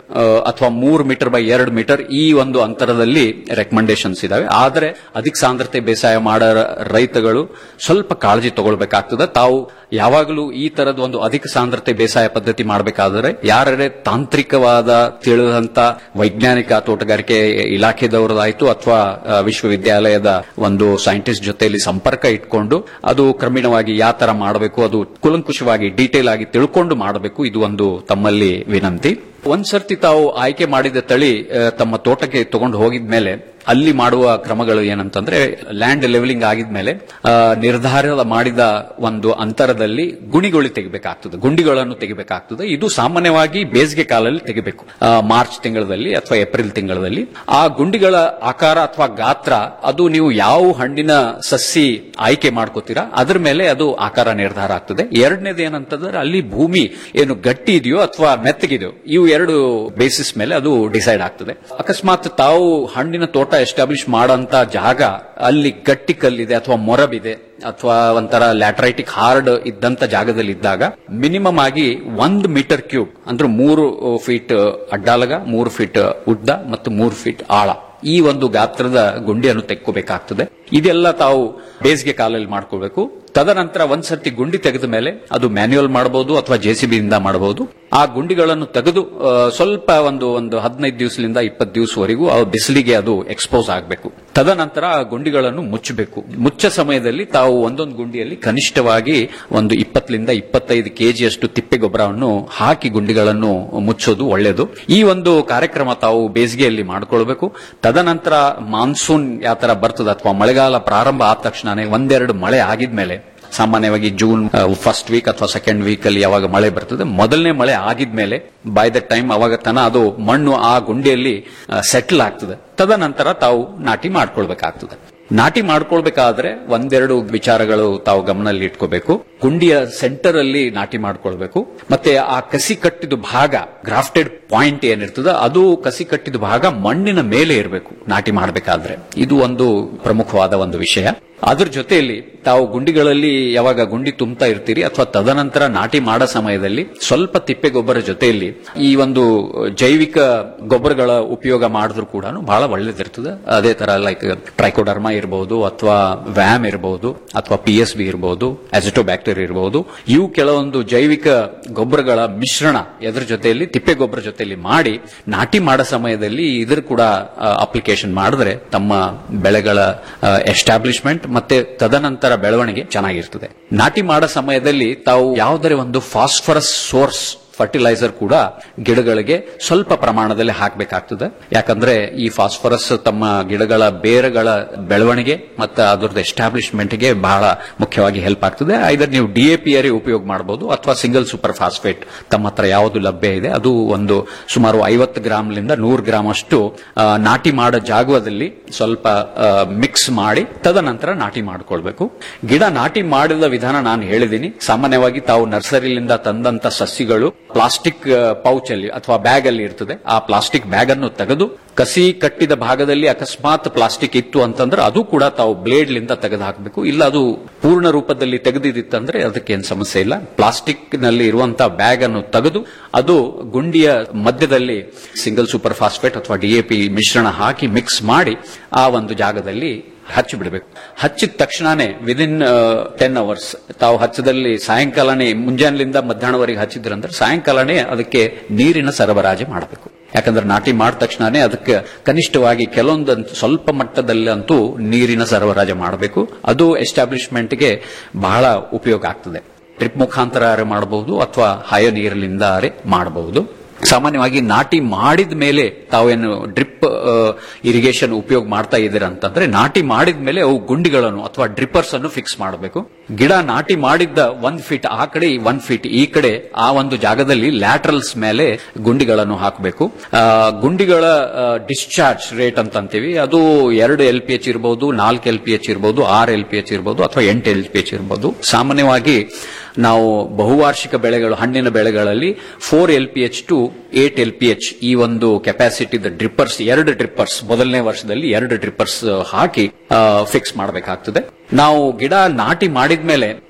ಅಥವಾ ಮೂರು ಮೀಟರ್ ಬೈ ಎರಡು ಮೀಟರ್ ಈ ಒಂದು ಅಂತರದಲ್ಲಿ ರೆಕಮೆಂಡೇಶನ್ಸ್ ಇದಾವೆ ಆದರೆ ಅಧಿಕ ಸಾಂದ್ರತೆ ಬೇಸಾಯ ಮಾಡೋ ರೈತಗಳು ಸ್ವಲ್ಪ ಕಾಳಜಿ ತಗೊಳ್ಬೇಕಾಗ್ತದೆ ತಾವು ಯಾವಾಗಲೂ ಈ ತರದ ಒಂದು ಅಧಿಕ ಸಾಂದ್ರತೆ ಬೇಸಾಯ ಪದ್ಧತಿ ಮಾಡಬೇಕಾದ್ರೆ ಯಾರೇ ತಾಂತ್ರಿಕವಾದ ತಿಳಿದಂತ ವೈಜ್ಞಾನಿಕ ತೋಟಗಾರಿಕೆ ಇಲಾಖೆದವರದಾಯ್ತು ಅಥವಾ ಆ, ವಿಶ್ವವಿದ್ಯಾಲಯದ ಒಂದು ಸೈಂಟಿಸ್ಟ್ ಜೊತೆಯಲ್ಲಿ ಸಂಪರ್ಕ ಇಟ್ಕೊಂಡು ಅದು ಕ್ರಮೇಣವಾಗಿ ಯಾವ ತರ ಮಾಡಬೇಕು ಅದು ಕುಲಂಕುಷವಾಗಿ ಡೀಟೇಲ್ ಆಗಿ ತಿಳ್ಕೊಂಡು ಮಾಡಬೇಕು ಇದು ಒಂದು ತಮ್ಮಲ್ಲಿ ವಿನಂತಿ ಒಂದ್ಸರ್ತಿ ತಾವು ಆಯ್ಕೆ ಮಾಡಿದ ತಳಿ ಆ, ತಮ್ಮ ತೋಟಕ್ಕೆ ತಗೊಂಡು ಹೋಗಿದ್ಮೇಲೆ ಅಲ್ಲಿ ಮಾಡುವ ಕ್ರಮಗಳು ಏನಂತಂದ್ರೆ ಲ್ಯಾಂಡ್ ಲೆವೆಲಿಂಗ್ ಆಗಿದ್ಮೇಲೆ ಆ, ನಿರ್ಧಾರ ಮಾಡಿದ ಒಂದು ಅಂತರದಲ್ಲಿ ಗುಣಿಗಳು ತೆಗಿಬೇಕಾಗ್ತದೆ ಗುಂಡಿಗಳನ್ನು ತೆಗಿಬೇಕಾಗ್ತದೆ ಇದು ಸಾಮಾನ್ಯವಾಗಿ ಬೇಸಿಗೆ ಕಾಲದಲ್ಲಿ ತೆಗಿಬೇಕು ಆ, ಮಾರ್ಚ್ ತಿಂಗಳಲ್ಲಿ ಅಥವಾ ಏಪ್ರಿಲ್ ತಿಂಗಳಲ್ಲಿ ಆ ಗುಂಡಿಗಳ ಆಕಾರ ಅಥವಾ ಗಾತ್ರ ಅದು ನೀವು ಯಾವ ಹಣ್ಣಿನ ಸಸಿ ಆಯ್ಕೆ ಮಾಡ್ಕೋತೀರಾ ಅದ್ರ ಮೇಲೆ ಅದು ಆಕಾರ ನಿರ್ಧಾರ ಆಗ್ತದೆ ಎರಡನೇದು ಏನಂತಂದ್ರೆ ಅಲ್ಲಿ ಭೂಮಿ ಏನು ಗಟ್ಟಿ ಇದೆಯೋ ಅಥವಾ ಮೆತ್ತಗಿದೆಯೋ ಇವು ಎರಡು ಬೇಸಿಸ್ ಮೇಲೆ ಅದು ಡಿಸೈಡ್ ಆಗ್ತದೆ ಅಕಸ್ಮಾತ್ ತಾವು ಹಣ್ಣಿನ ತೋಟ ಎಸ್ಟಾಬ್ಲಿಷ್ ಮಾಡಂತ ಜಾಗ ಅಲ್ಲಿ ಗಟ್ಟಿ ಕಲ್ಲಿದೆ ಅಥವಾ ಮೊರಬಿದೆ ಅಥವಾ ಒಂಥರ ಲ್ಯಾಟ್ರೈಟಿಕ್ ಹಾರ್ಡ್ ಇದ್ದಂತ ಜಾಗದಲ್ಲಿ ಇದ್ದಾಗ ಮಿನಿಮಮ್ ಆಗಿ ಒಂದು ಮೀಟರ್ ಕ್ಯೂಬ್ ಅಂದ್ರೆ ಮೂರು ಫೀಟ್ ಅಡ್ಡಾಲಗ ಮೂರು ಫೀಟ್ ಉದ್ದ ಮತ್ತು ಮೂರು ಫೀಟ್ ಆಳ ಈ ಒಂದು ಗಾತ್ರದ ಗುಂಡಿಯನ್ನು ತೆಕ್ಕೋಬೇಕಾಗ್ತದೆ ಇದೆಲ್ಲ ತಾವು ಬೇಸಿಗೆ ಕಾಲದಲ್ಲಿ ಮಾಡ್ಕೋಬೇಕು ತದನಂತರ ಒಂದ್ಸರ್ತಿ ಗುಂಡಿ ತೆಗೆದ ಮೇಲೆ ಅದು ಮ್ಯಾನ್ಯುಯಲ್ ಮಾಡಬಹುದು ಅಥವಾ ಜೆಸಿಬಿ ಇಂದ ಮಾಡಬಹುದು ಆ ಗುಂಡಿಗಳನ್ನು ತೆಗೆದು ಆ, ಸ್ವಲ್ಪ ಒಂದು ಒಂದು ಹದಿನೈದು ದಿವಸದಿಂದ ಇಪ್ಪತ್ತು ದಿವಸವರೆಗೂ ಆ ಬಿಸಿಲಿಗೆ ಅದು ಎಕ್ಸ್ಪೋಸ್ ಆಗಬೇಕು ತದನಂತರ ಆ ಗುಂಡಿಗಳನ್ನು ಮುಚ್ಚಬೇಕು ಮುಚ್ಚ ಸಮಯದಲ್ಲಿ ತಾವು ಒಂದೊಂದು ಗುಂಡಿಯಲ್ಲಿ ಕನಿಷ್ಠವಾಗಿ ಒಂದು ಇಪ್ಪತ್ತರಿಂದ ಇಪ್ಪತ್ತೈದು ಕೆಜಿಯಷ್ಟು ತಿಪ್ಪೆ ಗೊಬ್ಬರವನ್ನು ಹಾಕಿ ಗುಂಡಿಗಳನ್ನು ಮುಚ್ಚೋದು ಒಳ್ಳೆಯದು ಈ ಒಂದು ಕಾರ್ಯಕ್ರಮ ತಾವು ಬೇಸಿಗೆಯಲ್ಲಿ ಮಾಡಿಕೊಳ್ಬೇಕು ತದನಂತರ ಮಾನ್ಸೂನ್ ಯಾವ ತರ ಬರ್ತದೆ ಅಥವಾ ಮಳೆಗಾಲ ಪ್ರಾರಂಭ ಆದ ತಕ್ಷಣನೇ ಒಂದೆರಡು ಮಳೆ ಆಗಿದ್ಮೇಲೆ ಸಾಮಾನ್ಯವಾಗಿ ಜೂನ್ ಫಸ್ಟ್ ವೀಕ್ ಅಥವಾ ಸೆಕೆಂಡ್ ವೀಕ್ ಅಲ್ಲಿ ಯಾವಾಗ ಮಳೆ ಬರ್ತದೆ ಮೊದಲನೇ ಮಳೆ ಆಗಿದ್ಮೇಲೆ ಬೈ ದ ಟೈಮ್ ಅವಾಗ ತನ ಅದು ಮಣ್ಣು ಆ ಗುಂಡಿಯಲ್ಲಿ ಸೆಟಲ್ ಆಗ್ತದೆ ತದನಂತರ ತಾವು ನಾಟಿ ಮಾಡ್ಕೊಳ್ಬೇಕಾಗ್ತದೆ ನಾಟಿ ಮಾಡ್ಕೊಳ್ಬೇಕಾದ್ರೆ ಒಂದೆರಡು ವಿಚಾರಗಳು ತಾವು ಗಮನದಲ್ಲಿ ಇಟ್ಕೋಬೇಕು ಗುಂಡಿಯ ಸೆಂಟರ್ ಅಲ್ಲಿ ನಾಟಿ ಮಾಡ್ಕೊಳ್ಬೇಕು ಮತ್ತೆ ಆ ಕಸಿ ಕಟ್ಟಿದ ಭಾಗ ಗ್ರಾಫ್ಟೆಡ್ ಪಾಯಿಂಟ್ ಏನಿರ್ತದ ಅದು ಕಸಿ ಕಟ್ಟಿದ ಭಾಗ ಮಣ್ಣಿನ ಮೇಲೆ ಇರಬೇಕು ನಾಟಿ ಮಾಡಬೇಕಾದ್ರೆ ಇದು ಒಂದು ಪ್ರಮುಖವಾದ ಒಂದು ವಿಷಯ ಅದ್ರ ಜೊತೆಯಲ್ಲಿ ತಾವು ಗುಂಡಿಗಳಲ್ಲಿ ಯಾವಾಗ ಗುಂಡಿ ತುಂಬ್ತಾ ಇರ್ತೀರಿ ಅಥವಾ ತದನಂತರ ನಾಟಿ ಮಾಡೋ ಸಮಯದಲ್ಲಿ ಸ್ವಲ್ಪ ತಿಪ್ಪೆ ಗೊಬ್ಬರ ಜೊತೆಯಲ್ಲಿ ಈ ಒಂದು ಜೈವಿಕ ಗೊಬ್ಬರಗಳ ಉಪಯೋಗ ಮಾಡಿದ್ರು ಕೂಡ ಬಹಳ ಒಳ್ಳೇದಿರ್ತದೆ ಅದೇ ತರ ಲೈಕ್ ಟ್ರೈಕೋಡರ್ಮಾ ಇರಬಹುದು ಅಥವಾ ವ್ಯಾಮ್ ಇರಬಹುದು ಅಥವಾ ಪಿ ಎಸ್ ಬಿ ಇರಬಹುದು ಅಸಿಟೋಬ್ಯಾಕ್ಟೀರಿಯಾ ಇರಬಹುದು ಇವು ಕೆಲವೊಂದು ಜೈವಿಕ ಗೊಬ್ಬರಗಳ ಮಿಶ್ರಣ ಎದ್ರ ಜೊತೆಯಲ್ಲಿ ತಿಪ್ಪೆ ಗೊಬ್ಬರ ಜೊತೆಯಲ್ಲಿ ಮಾಡಿ ನಾಟಿ ಮಾಡೋ ಸಮಯದಲ್ಲಿ ಇದ್ರ ಕೂಡ ಅಪ್ಲಿಕೇಶನ್ ಮಾಡಿದ್ರೆ ತಮ್ಮ ಬೆಳೆಗಳ ಎಸ್ಟಾಬ್ಲಿಷ್ಮೆಂಟ್ ಮತ್ತೆ ತದನಂತರ ಬೆಳವಣಿಗೆ ಚೆನ್ನಾಗಿರ್ತದೆ ನಾಟಿ ಮಾಡೋ ಸಮಯದಲ್ಲಿ ತಾವು ಯಾವುದೇ ಒಂದು ಫಾಸ್ಫರಸ್ ಸೋರ್ಸ್ ಫರ್ಟಿಲೈಸರ್ ಕೂಡ ಗಿಡಗಳಿಗೆ ಸ್ವಲ್ಪ ಪ್ರಮಾಣದಲ್ಲಿ ಹಾಕಬೇಕಾಗ್ತದೆ ಯಾಕಂದ್ರೆ ಈ ಫಾಸ್ಫರಸ್ ತಮ್ಮ ಗಿಡಗಳ ಬೇರುಗಳ ಬೆಳವಣಿಗೆ ಮತ್ತು ಅದರದ್ದು ಎಸ್ಟಾಬ್ಲಿಷ್ಮೆಂಟ್ಗೆ ಬಹಳ ಮುಖ್ಯವಾಗಿ ಹೆಲ್ಪ್ ಆಗ್ತದೆ ಐದರ್ ನೀವು ಡಿಎಪಿಯರಿ ಉಪಯೋಗ ಮಾಡಬಹುದು ಅಥವಾ ಸಿಂಗಲ್ ಸೂಪರ್ ಫಾಸ್ಫೇಟ್ ತಮ್ಮ ಹತ್ರ ಯಾವುದು ಲಭ್ಯ ಇದೆ ಅದು ಒಂದು ಸುಮಾರು ಐವತ್ತು ಗ್ರಾಮ್ಲಿಂದ ನೂರು ಗ್ರಾಮ್ ಅಷ್ಟು ಆ, ನಾಟಿ ಮಾಡೋ ಜಾಗದಲ್ಲಿ ಸ್ವಲ್ಪ ಮಿಕ್ಸ್ ಮಾಡಿ ತದನಂತರ ನಾಟಿ ಮಾಡ್ಕೊಳ್ಬೇಕು ಗಿಡ ನಾಟಿ ಮಾಡಿದ ವಿಧಾನ ನಾನು ಹೇಳಿದ್ದೀನಿ ಸಾಮಾನ್ಯವಾಗಿ ತಾವು ನರ್ಸರಿಲಿಂದ ತಂದಂತ ಸಸಿಗಳು ಪ್ಲಾಸ್ಟಿಕ್ ಪೌಚ್ ಅಲ್ಲಿ ಅಥವಾ ಬ್ಯಾಗ್ ಅಲ್ಲಿ ಇರ್ತದೆ ಆ ಪ್ಲಾಸ್ಟಿಕ್ ಬ್ಯಾಗ್ ಅನ್ನು ತೆಗೆದು ಕಸಿ ಕಟ್ಟಿದ ಭಾಗದಲ್ಲಿ ಅಕಸ್ಮಾತ್ ಪ್ಲಾಸ್ಟಿಕ್ ಇತ್ತು ಅಂತಂದ್ರೆ ಅದು ಕೂಡ ತಾವು ಬ್ಲೇಡ್ ಲಿಂದ ತೆಗೆದು ಹಾಕಬೇಕು ಇಲ್ಲ ಅದು ಪೂರ್ಣ ರೂಪದಲ್ಲಿ ತೆಗೆದಿತ್ತಂದ್ರೆ ಅದಕ್ಕೇನು ಸಮಸ್ಯೆ ಇಲ್ಲ ಪ್ಲಾಸ್ಟಿಕ್ ನಲ್ಲಿ ಇರುವಂತಹ ಬ್ಯಾಗ್ ಅನ್ನು ತೆಗೆದು ಅದು ಗುಂಡಿಯ ಮಧ್ಯದಲ್ಲಿ ಸಿಂಗಲ್ ಸೂಪರ್ ಫಾಸ್ಫೇಟ್ ಅಥವಾ ಡಿಎಪಿ ಮಿಶ್ರಣ ಹಾಕಿ ಮಿಕ್ಸ್ ಮಾಡಿ ಆ ಒಂದು ಜಾಗದಲ್ಲಿ ಹಚ್ಚಿ ಬಿಡಬೇಕು ಹಚ್ಚಿದ ತಕ್ಷಣನೇ ವಿದಿನ್ ಟೆನ್ ಅವರ್ಸ್ ತಾವು ಹಚ್ಚದಲ್ಲಿ ಸಾಯಂಕಾಲನೇ ಮುಂಜಾನೆಲಿಂದ ಮಧ್ಯಾಹ್ನವರೆಗೆ ಹಚ್ಚಿದ್ರಂದ್ರೆ ಸಾಯಂಕಾಲನೇ ಅದಕ್ಕೆ ನೀರಿನ ಸರಬರಾಜು ಮಾಡಬೇಕು ಯಾಕಂದ್ರೆ ನಾಟಿ ಮಾಡಿದ ತಕ್ಷಣನೇ ಅದಕ್ಕೆ ಕನಿಷ್ಠವಾಗಿ ಕೆಲವೊಂದು ಸ್ವಲ್ಪ ಮಟ್ಟದಲ್ಲಿ ಅಂತೂ ನೀರಿನ ಸರಬರಾಜು ಮಾಡಬೇಕು ಅದು ಎಸ್ಟಾಬ್ಲಿಷ್ಮೆಂಟ್ಗೆ ಬಹಳ ಉಪಯೋಗ ಆಗ್ತದೆ ಡ್ರಿಪ್ ಮುಖಾಂತರ ಮಾಡಬಹುದು ಅಥವಾ ಹಯ ನೀರಿನಿಂದ ಮಾಡಬಹುದು ಸಾಮಾನ್ಯವಾಗಿ ನಾಟಿ ಮಾಡಿದ ಮೇಲೆ ತಾವೇನು ಡ್ರಿಪ್ ಇರಿಗೇಷನ್ ಉಪಯೋಗ ಮಾಡ್ತಾ ಇದ್ದೀರಾ ಅಂತಂದ್ರೆ ನಾಟಿ ಮಾಡಿದ ಮೇಲೆ ಅವು ಗುಂಡಿಗಳನ್ನು ಅಥವಾ ಡ್ರಿಪ್ಪರ್ಸ್ ಅನ್ನು ಫಿಕ್ಸ್ ಮಾಡಬೇಕು ಗಿಡ ನಾಟಿ ಮಾಡಿದ್ದ ಒಂದ್ ಫೀಟ್ ಆ ಕಡೆ ಒನ್ ಫೀಟ್ ಈ ಕಡೆ ಆ ಒಂದು ಜಾಗದಲ್ಲಿ ಲ್ಯಾಟ್ರಲ್ಸ್ ಮೇಲೆ ಗುಂಡಿಗಳನ್ನು ಹಾಕಬೇಕು ಗುಂಡಿಗಳ ಡಿಸ್ಚಾರ್ಜ್ ರೇಟ್ ಅಂತ ಅಂತೀವಿ ಅದು ಎರಡು ಎಲ್ ಪಿ ಎಚ್ ಇರಬಹುದು ನಾಲ್ಕು ಎಲ್ ಪಿ ಎಚ್ ಇರಬಹುದು ಆರು ಎಲ್ ಪಿ ಎಚ್ ಇರಬಹುದು ಅಥವಾ ಎಂಟು ಎಲ್ ಪಿ ಎಚ್ ಇರಬಹುದು ಸಾಮಾನ್ಯವಾಗಿ ನಾವು ಬಹುವಾರ್ಷಿಕ ಬೆಳೆಗಳು ಹಣ್ಣಿನ ಬೆಳೆಗಳಲ್ಲಿ four L P H two eight L P H ಈ ಒಂದು ಕೆಪಾಸಿಟಿ ಡ್ರಿಪ್ಪರ್ಸ್ ಎರಡು ಡ್ರಿಪ್ಪರ್ಸ್ ಮೊದಲನೇ ವರ್ಷದಲ್ಲಿ ಎರಡು ಡ್ರಿಪ್ಪರ್ಸ್ ಹಾಕಿ ಫಿಕ್ಸ್ ಮಾಡಬೇಕಾಗ್ತದೆ ನಾವು ಗಿಡ ನಾಟಿ ಮಾಡಿದ್ಮೇಲೆ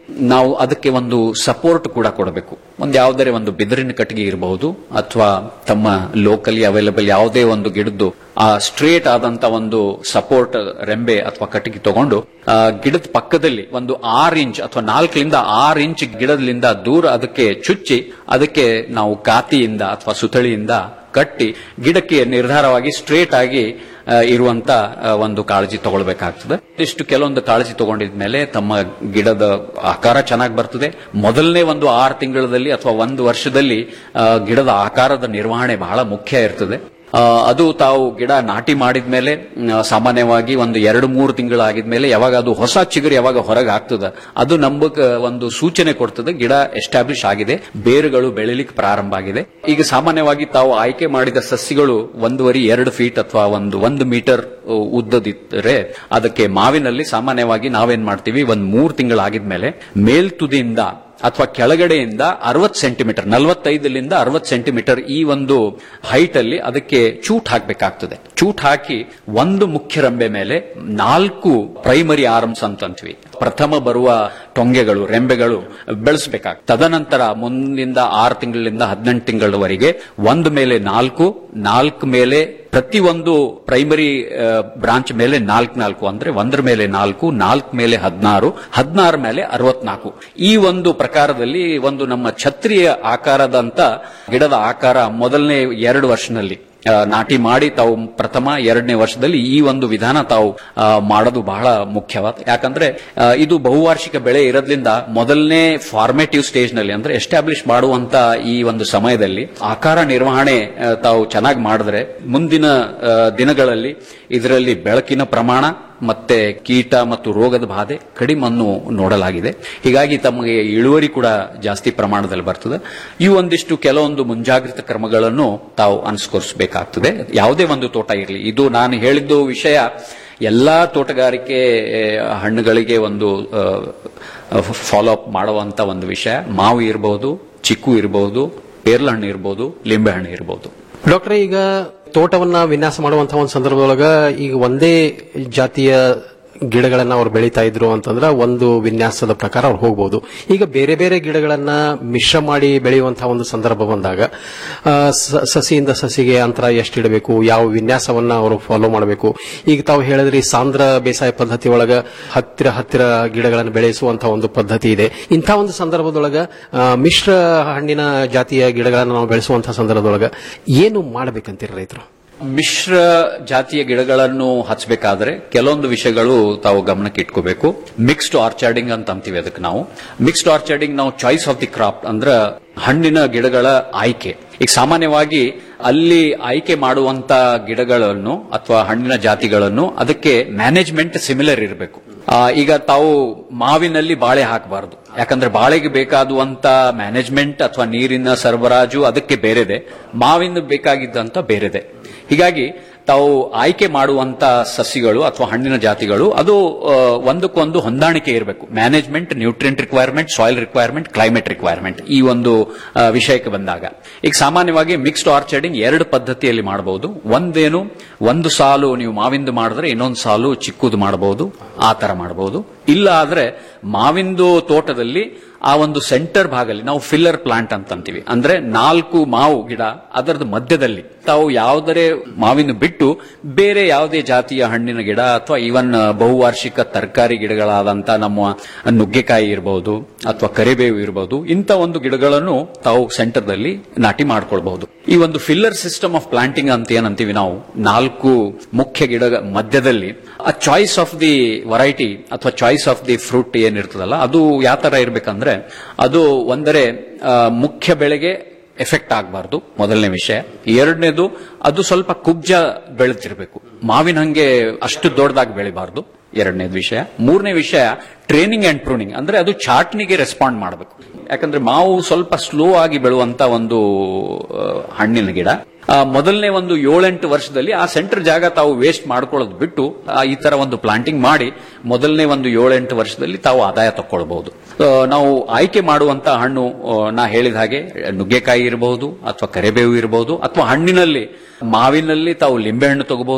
ನಾವು ಅದಕ್ಕೆ ಒಂದು ಸಪೋರ್ಟ್ ಕೂಡ ಕೊಡಬೇಕು ಒಂದು ಯಾವುದೇ ಒಂದು ಬಿದಿರಿನ ಕಟ್ಟಿಗೆ ಇರಬಹುದು ಅಥವಾ ತಮ್ಮ ಲೋಕಲಿ ಅವೈಲಬಲ್ ಯಾವುದೇ ಒಂದು ಗಿಡದ್ದು ಆ ಸ್ಟ್ರೇಟ್ ಆದಂತ ಒಂದು ಸಪೋರ್ಟ್ ರೆಂಬೆ ಅಥವಾ ಕಟ್ಟಿಗೆ ತಗೊಂಡು ಆ, ಗಿಡದ ಪಕ್ಕದಲ್ಲಿ ಒಂದು ಆರು ಇಂಚ್ ಅಥವಾ ನಾಲ್ಕರಿಂದ ಆರು ಇಂಚ್ ಗಿಡದಿಂದ ದೂರ ಅದಕ್ಕೆ ಚುಚ್ಚಿ ಅದಕ್ಕೆ ನಾವು ಕಾತಿಯಿಂದ ಅಥವಾ ಸುತಳಿಯಿಂದ ಕಟ್ಟಿ ಗಿಡಕ್ಕೆ ನಿರ್ಧಾರವಾಗಿ ಸ್ಟ್ರೇಟ್ ಆಗಿ ಆ, ಇರುವಂತ ಆ, ಒಂದು ಕಾಳಜಿ ತಗೊಳ್ಬೇಕಾಗ್ತದೆ ಇಷ್ಟು ಕೆಲವೊಂದು ಕಾಳಜಿ ತಗೊಂಡಿದ್ಮೇಲೆ ತಮ್ಮ ಗಿಡದ ಆಕಾರ ಚೆನ್ನಾಗಿ ಬರ್ತದೆ ಮೊದಲನೇ ಒಂದು ಆರು ತಿಂಗಳಲ್ಲಿ ಅಥವಾ ಒಂದು ವರ್ಷದಲ್ಲಿ ಆ, ಗಿಡದ ಆಕಾರದ ನಿರ್ವಹಣೆ ಬಹಳ ಮುಖ್ಯ ಇರ್ತದೆ ಆ, ಅದು ತಾವು ಗಿಡ ನಾಟಿ ಮಾಡಿದ್ಮೇಲೆ ಮ್, ಸಾಮಾನ್ಯವಾಗಿ ಒಂದು ಎರಡು ಮೂರು ತಿಂಗಳಾಗಿದ್ಮೇಲೆ ಯಾವಾಗ ಅದು ಹೊಸ ಚಿಗುರು ಯಾವಾಗ ಹೊರಗೆ ಆಗ್ತದ ಅದು ನಮಗ ಒಂದು ಸೂಚನೆ ಕೊಡ್ತದೆ ಗಿಡ ಎಸ್ಟಾಬ್ಲಿಷ್ ಆಗಿದೆ ಬೇರುಗಳು ಬೆಳಿಲಿಕ್ಕೆ ಪ್ರಾರಂಭ ಆಗಿದೆ ಈಗ ಸಾಮಾನ್ಯವಾಗಿ ತಾವು ಆಯ್ಕೆ ಮಾಡಿದ ಸಸಿಗಳು ಒಂದೂವರೆ ಎರಡು ಫೀಟ್ ಅಥವಾ ಒಂದು ಒಂದು ಮೀಟರ್ ಉದ್ದದಿದ್ದರೆ ಅದಕ್ಕೆ ಮಾವಿನಲ್ಲಿ ಸಾಮಾನ್ಯವಾಗಿ ನಾವೇನ್ ಮಾಡ್ತೀವಿ ಒಂದ್ ಮೂರು ತಿಂಗಳಾಗಿದ್ಮೇಲೆ ಮೇಲ್ತುದಿಯಿಂದ ಅಥವಾ ಕೆಳಗಡೆಯಿಂದ ಅರವತ್ತು ಸೆಂಟಿಮೀಟರ್ ನಲವತ್ತೈದರಿಂದ ಅರವತ್ತು ಸೆಂಟಿಮೀಟರ್ ಈ ಒಂದು ಹೈಟ್ ಅಲ್ಲಿ ಅದಕ್ಕೆ ಚೂಟ್ ಹಾಕಬೇಕಾಗ್ತದೆ ಚೂಟ್ ಹಾಕಿ ಒಂದು ಮುಖ್ಯ ರಂಬೆ ಮೇಲೆ ನಾಲ್ಕು ಪ್ರೈಮರಿ ಆರ್ಮ್ಸ್ ಅಂತಂತೀವಿ ಪ್ರಥಮ ಬರುವ ಟೊಂಗೆಗಳು ರೆಂಬೆಗಳು ಬೆಳೆಸಬೇಕಾಗ್ತದೆ ತದನಂತರ ಮುಂದಿನ ಆರು ತಿಂಗಳಿಂದ ಹದಿನೆಂಟು ತಿಂಗಳವರೆಗೆ ಒಂದು ಮೇಲೆ ನಾಲ್ಕು ನಾಲ್ಕು ಮೇಲೆ ಪ್ರತಿಯೊಂದು ಪ್ರೈಮರಿ ಬ್ರಾಂಚ್ ಮೇಲೆ ನಾಲ್ಕು ನಾಲ್ಕು ಅಂದ್ರೆ ಒಂದರ ಮೇಲೆ ನಾಲ್ಕು ನಾಲ್ಕು ಮೇಲೆ ಹದಿನಾರು ಹದಿನಾರು ಮೇಲೆ ಅರವತ್ನಾಲ್ಕು ಈ ಒಂದು ಪ್ರಕಾರದಲ್ಲಿ ಒಂದು ನಮ್ಮ ಛತ್ರಿಯ ಆಕಾರದಂತ ಗಿಡದ ಆಕಾರ ಮೊದಲನೇ ಎರಡು ವರ್ಷದಲ್ಲಿ ಆ, ನಾಟಿ ಮಾಡಿ ತಾವು ಪ್ರಥಮ ಎರಡನೇ ವರ್ಷದಲ್ಲಿ ಈ ಒಂದು ವಿಧಾನ ತಾವು ಆ, ಮಾಡೋದು ಬಹಳ ಮುಖ್ಯವಾದ ಯಾಕಂದ್ರೆ ಆ, ಇದು ಬಹುವಾರ್ಷಿಕ ಬೆಳೆ ಇರೋದ್ರಿಂದ ಮೊದಲನೇ ಫಾರ್ಮೇಟಿವ್ ಸ್ಟೇಜ್ ನಲ್ಲಿ ಅಂದ್ರೆ ಎಸ್ಟಾಬ್ಲಿಷ್ ಮಾಡುವಂತ ಈ ಒಂದು ಸಮಯದಲ್ಲಿ ಆಕಾರ ನಿರ್ವಹಣೆ ಆ, ತಾವು ಚೆನ್ನಾಗಿ ಮಾಡಿದ್ರೆ ಮುಂದಿನ ಆ, ದಿನಗಳಲ್ಲಿ ಇದರಲ್ಲಿ ಬೆಳಕಿನ ಪ್ರಮಾಣ ಮತ್ತೆ ಕೀಟ ಮತ್ತು ರೋಗದ ಬಾಧೆ ಕಡಿಮನ್ನು ನೋಡಲಾಗಿದೆ ಹೀಗಾಗಿ ತಮಗೆ ಇಳುವರಿ ಕೂಡ ಜಾಸ್ತಿ ಪ್ರಮಾಣದಲ್ಲಿ ಬರ್ತದೆ ಈ ಒಂದಿಷ್ಟು ಕೆಲವೊಂದು ಮುಂಜಾಗ್ರತಾ ಕ್ರಮಗಳನ್ನು ತಾವು ಅನುಸರಿಸಬೇಕಾಗ್ತದೆ ಯಾವುದೇ ಒಂದು ತೋಟ ಇರಲಿ ಇದು ನಾನು ಹೇಳಿದ್ದು ವಿಷಯ ಎಲ್ಲಾ ತೋಟಗಾರಿಕೆ ಆ, ಹಣ್ಣುಗಳಿಗೆ ಒಂದು ಫಾಲೋ ಅಪ್ ಮಾಡುವಂತ ಒಂದು ವಿಷಯ ಮಾವು ಇರಬಹುದು ಚಿಕ್ಕು ಇರಬಹುದು ಪೇರ್ಲ ಹಣ್ಣು ಇರಬಹುದು ಲಿಂಬೆ ಹಣ್ಣು ಇರಬಹುದು ಡಾಕ್ಟರ್ ಈಗ ತೋಟವನ್ನ ವಿನ್ಯಾಸ ಮಾಡುವಂತಹ ಒಂದು ಸಂದರ್ಭದೊಳಗ ಈಗ ಒಂದೇ ಜಾತಿಯ ಗಿಡಗಳನ್ನ ಅವ್ರು ಬೆಳೀತಾ ಇದ್ರು ಅಂತಂದ್ರೆ ಒಂದು ವಿನ್ಯಾಸದ ಪ್ರಕಾರ ಅವ್ರು ಹೋಗಬಹುದು ಈಗ ಬೇರೆ ಬೇರೆ ಗಿಡಗಳನ್ನ ಮಿಶ್ರ ಮಾಡಿ ಬೆಳೆಯುವಂತಹ ಒಂದು ಸಂದರ್ಭ ಬಂದಾಗ ಆ, ಸ- ಸಸಿಯಿಂದ ಸಸಿಗೆ ಅಂತರ ಎಷ್ಟಿಡಬೇಕು ಯಾವ ವಿನ್ಯಾಸವನ್ನ ಅವರು ಫಾಲೋ ಮಾಡಬೇಕು ಈಗ ತಾವು ಹೇಳಿದ್ರಿ ಸಾಂದ್ರ ಬೇಸಾಯ ಪದ್ಧತಿ ಒಳಗ ಹತ್ತಿರ ಹತ್ತಿರ ಗಿಡಗಳನ್ನು ಬೆಳೆಸುವಂತಹ ಒಂದು ಪದ್ಧತಿ ಇದೆ ಇಂಥ ಒಂದು ಸಂದರ್ಭದೊಳಗ ಆ, ಮಿಶ್ರ ಹಣ್ಣಿನ ಜಾತಿಯ ಗಿಡಗಳನ್ನು ನಾವು ಬೆಳೆಸುವಂತಹ ಸಂದರ್ಭದೊಳಗ ಏನು ಮಾಡಬೇಕಂತೀರಿ ರೈತರು ಮಿಶ್ರ ಜಾತಿಯ ಗಿಡಗಳನ್ನು ಹಚ್ಚಬೇಕಾದ್ರೆ ಕೆಲವೊಂದು ವಿಷಯಗಳು ತಾವು ಗಮನಕ್ಕೆ ಇಟ್ಕೋಬೇಕು ಮಿಕ್ಸ್ಡ್ ಆರ್ಚಾರ್ಡಿಂಗ್ ಅಂತ ಅಂತೀವಿ ಅದಕ್ಕೆ ನಾವು ಮಿಕ್ಸ್ಡ್ ಆರ್ಚಾರ್ಡಿಂಗ್ ನಾವು ಚಾಯ್ಸ್ ಆಫ್ ದಿ ಕ್ರಾಪ್ ಅಂದ್ರ ಹಣ್ಣಿನ ಗಿಡಗಳ ಆಯ್ಕೆ ಈಗ ಸಾಮಾನ್ಯವಾಗಿ ಅಲ್ಲಿ ಆಯ್ಕೆ ಮಾಡುವಂತ ಗಿಡಗಳನ್ನು ಅಥವಾ ಹಣ್ಣಿನ ಜಾತಿಗಳನ್ನು ಅದಕ್ಕೆ ಮ್ಯಾನೇಜ್ಮೆಂಟ್ ಸಿಮಿಲರ್ ಇರಬೇಕು ಈಗ ತಾವು ಮಾವಿನಲ್ಲಿ ಬಾಳೆ ಹಾಕಬಾರದು ಯಾಕಂದ್ರೆ ಬಾಳೆಗೆ ಬೇಕಾದುವಂತ ಮ್ಯಾನೇಜ್ಮೆಂಟ್ ಅಥವಾ ನೀರಿನ ಸರಬರಾಜು ಅದಕ್ಕೆ ಬೇರೆದೆ ಮಾವಿನ ಬೇಕಾಗಿದ್ದಂತ ಬೇರೆದೆ ಹೀಗಾಗಿ ತಾವು ಆಯ್ಕೆ ಮಾಡುವಂತ ಸಸಿಗಳು ಅಥವಾ ಹಣ್ಣಿನ ಜಾತಿಗಳು ಅದು ಆ, ಒಂದಕ್ಕೊಂದು ಹೊಂದಾಣಿಕೆ ಇರಬೇಕು management nutrient requirement soil requirement climate requirement ಈ ಒಂದು ಆ, ವಿಷಯಕ್ಕೆ ಬಂದಾಗ ಈಗ ಸಾಮಾನ್ಯವಾಗಿ ಮಿಕ್ಸ್ಡ್ ಆರ್ಚರ್ಡಿಂಗ್ ಎರಡು ಪದ್ಧತಿಯಲ್ಲಿ ಮಾಡಬಹುದು ಒಂದೇನು ಒಂದು ಸಾಲು ನೀವು ಮಾವಿಂದು ಮಾಡಿದ್ರೆ ಇನ್ನೊಂದು ಸಾಲು ಚಿಕ್ಕದು ಮಾಡಬಹುದು ಆ ತರ ಮಾಡಬಹುದು ಇಲ್ಲ ಆದ್ರೆ ಮಾವಿಂದು ತೋಟದಲ್ಲಿ ಆ ಒಂದು ಸೆಂಟರ್ ಭಾಗದಲ್ಲಿ ನಾವು ಫಿಲ್ಲರ್ ಪ್ಲಾಂಟ್ ಅಂತ ಅಂತೀವಿ ಅಂದ್ರೆ ನಾಲ್ಕು ಮಾವು ಗಿಡ ಅದರದ ಮಧ್ಯದಲ್ಲಿ ತಾವು ಯಾವುದರೇ ಮಾವಿನ ಬಿಟ್ಟು ಬೇರೆ ಯಾವುದೇ ಜಾತಿಯ ಹಣ್ಣಿನ ಗಿಡ ಅಥವಾ ಈವನ್ ಬಹುವಾರ್ಷಿಕ ತರಕಾರಿ ಗಿಡಗಳಾದಂತ ನಮ್ಮ ನುಗ್ಗೆಕಾಯಿ ಇರಬಹುದು ಅಥವಾ ಕರಿಬೇವು ಇರಬಹುದು ಇಂಥ ಒಂದು ಗಿಡಗಳನ್ನು ತಾವು ಸೆಂಟರ್ದಲ್ಲಿ ನಾಟಿ ಮಾಡ್ಕೊಳ್ಬಹುದು ಈ ಒಂದು ಫಿಲ್ಲರ್ ಸಿಸ್ಟಮ್ ಆಫ್ ಪ್ಲಾಂಟಿಂಗ್ ಅಂತ ಏನಂತೀವಿ ನಾವು ನಾಲ್ಕು ಮುಖ್ಯ ಗಿಡ ಮಧ್ಯದಲ್ಲಿ ಆ ಚಾಯ್ಸ್ ಆಫ್ ದಿ ವೆರೈಟಿ ಅಥವಾ ಚಾಯ್ಸ್ ಆಫ್ ದಿ ಫ್ರೂಟ್ ಏನಿರ್ತದಲ್ಲ ಅದು ಯಾವ ತರ ಇರ್ಬೇಕಂದ್ರೆ ಅದು ಒಂದರೆ ಆ, ಮುಖ್ಯ ಬೆಳೆಗೆ ಎಫೆಕ್ಟ್ ಆಗಬಾರ್ದು ಮೊದಲನೇ ವಿಷಯ ಎರಡನೇದು ಅದು ಸ್ವಲ್ಪ ಕುಬ್ಜ ಬೆಳೆದಿರಬೇಕು ಮಾವಿನ ಹಂಗೆ ಅಷ್ಟು ದೊಡ್ಡದಾಗಿ ಬೆಳಿಬಾರ್ದು ಎರಡನೇದು ವಿಷಯ ಮೂರನೇ ವಿಷಯ ಟ್ರೈನಿಂಗ್ ಅಂಡ್ ಪ್ರೂನಿಂಗ್ ಅಂದ್ರೆ ಅದು ಚಾಟ್ನಿಗೆ ರೆಸ್ಪಾಂಡ್ ಮಾಡಬೇಕು ಯಾಕಂದ್ರೆ ಮಾವು ಸ್ವಲ್ಪ ಸ್ಲೋ ಆಗಿ ಬೆಳುವಂತ ಒಂದು ಆ, ಹಣ್ಣಿನ ಗಿಡ ಆ, ಮೊದಲನೇ ಒಂದು ಏಳೆಂಟು ವರ್ಷದಲ್ಲಿ ಆ ಸೆಂಟರ್ ಜಾಗ ತಾವು ವೇಸ್ಟ್ ಮಾಡ್ಕೊಳ್ಳೋದು ಬಿಟ್ಟು ಆ, ಈ ತರ ಒಂದು ಪ್ಲಾಂಟಿಂಗ್ ಮಾಡಿ ಮೊದಲನೇ ಒಂದು ಏಳೆಂಟು ವರ್ಷದಲ್ಲಿ ತಾವು ಆದಾಯ ತಕ್ಕೊಳ್ಬಹುದು ಆ, ನಾವು ಆಯ್ಕೆ ಮಾಡುವಂತ ಹಣ್ಣು ಆ, ನಾ ಹೇಳಿದ ಹಾಗೆ ನುಗ್ಗೆಕಾಯಿ ಇರಬಹುದು ಅಥವಾ ಕರಿಬೇವು ಇರಬಹುದು ಅಥವಾ ಹಣ್ಣಿನಲ್ಲಿ ಮಾವಿನಲ್ಲಿ ತಾವು ಲಿಂಬೆಹಣ್ಣು ತಗೋಬಹುದು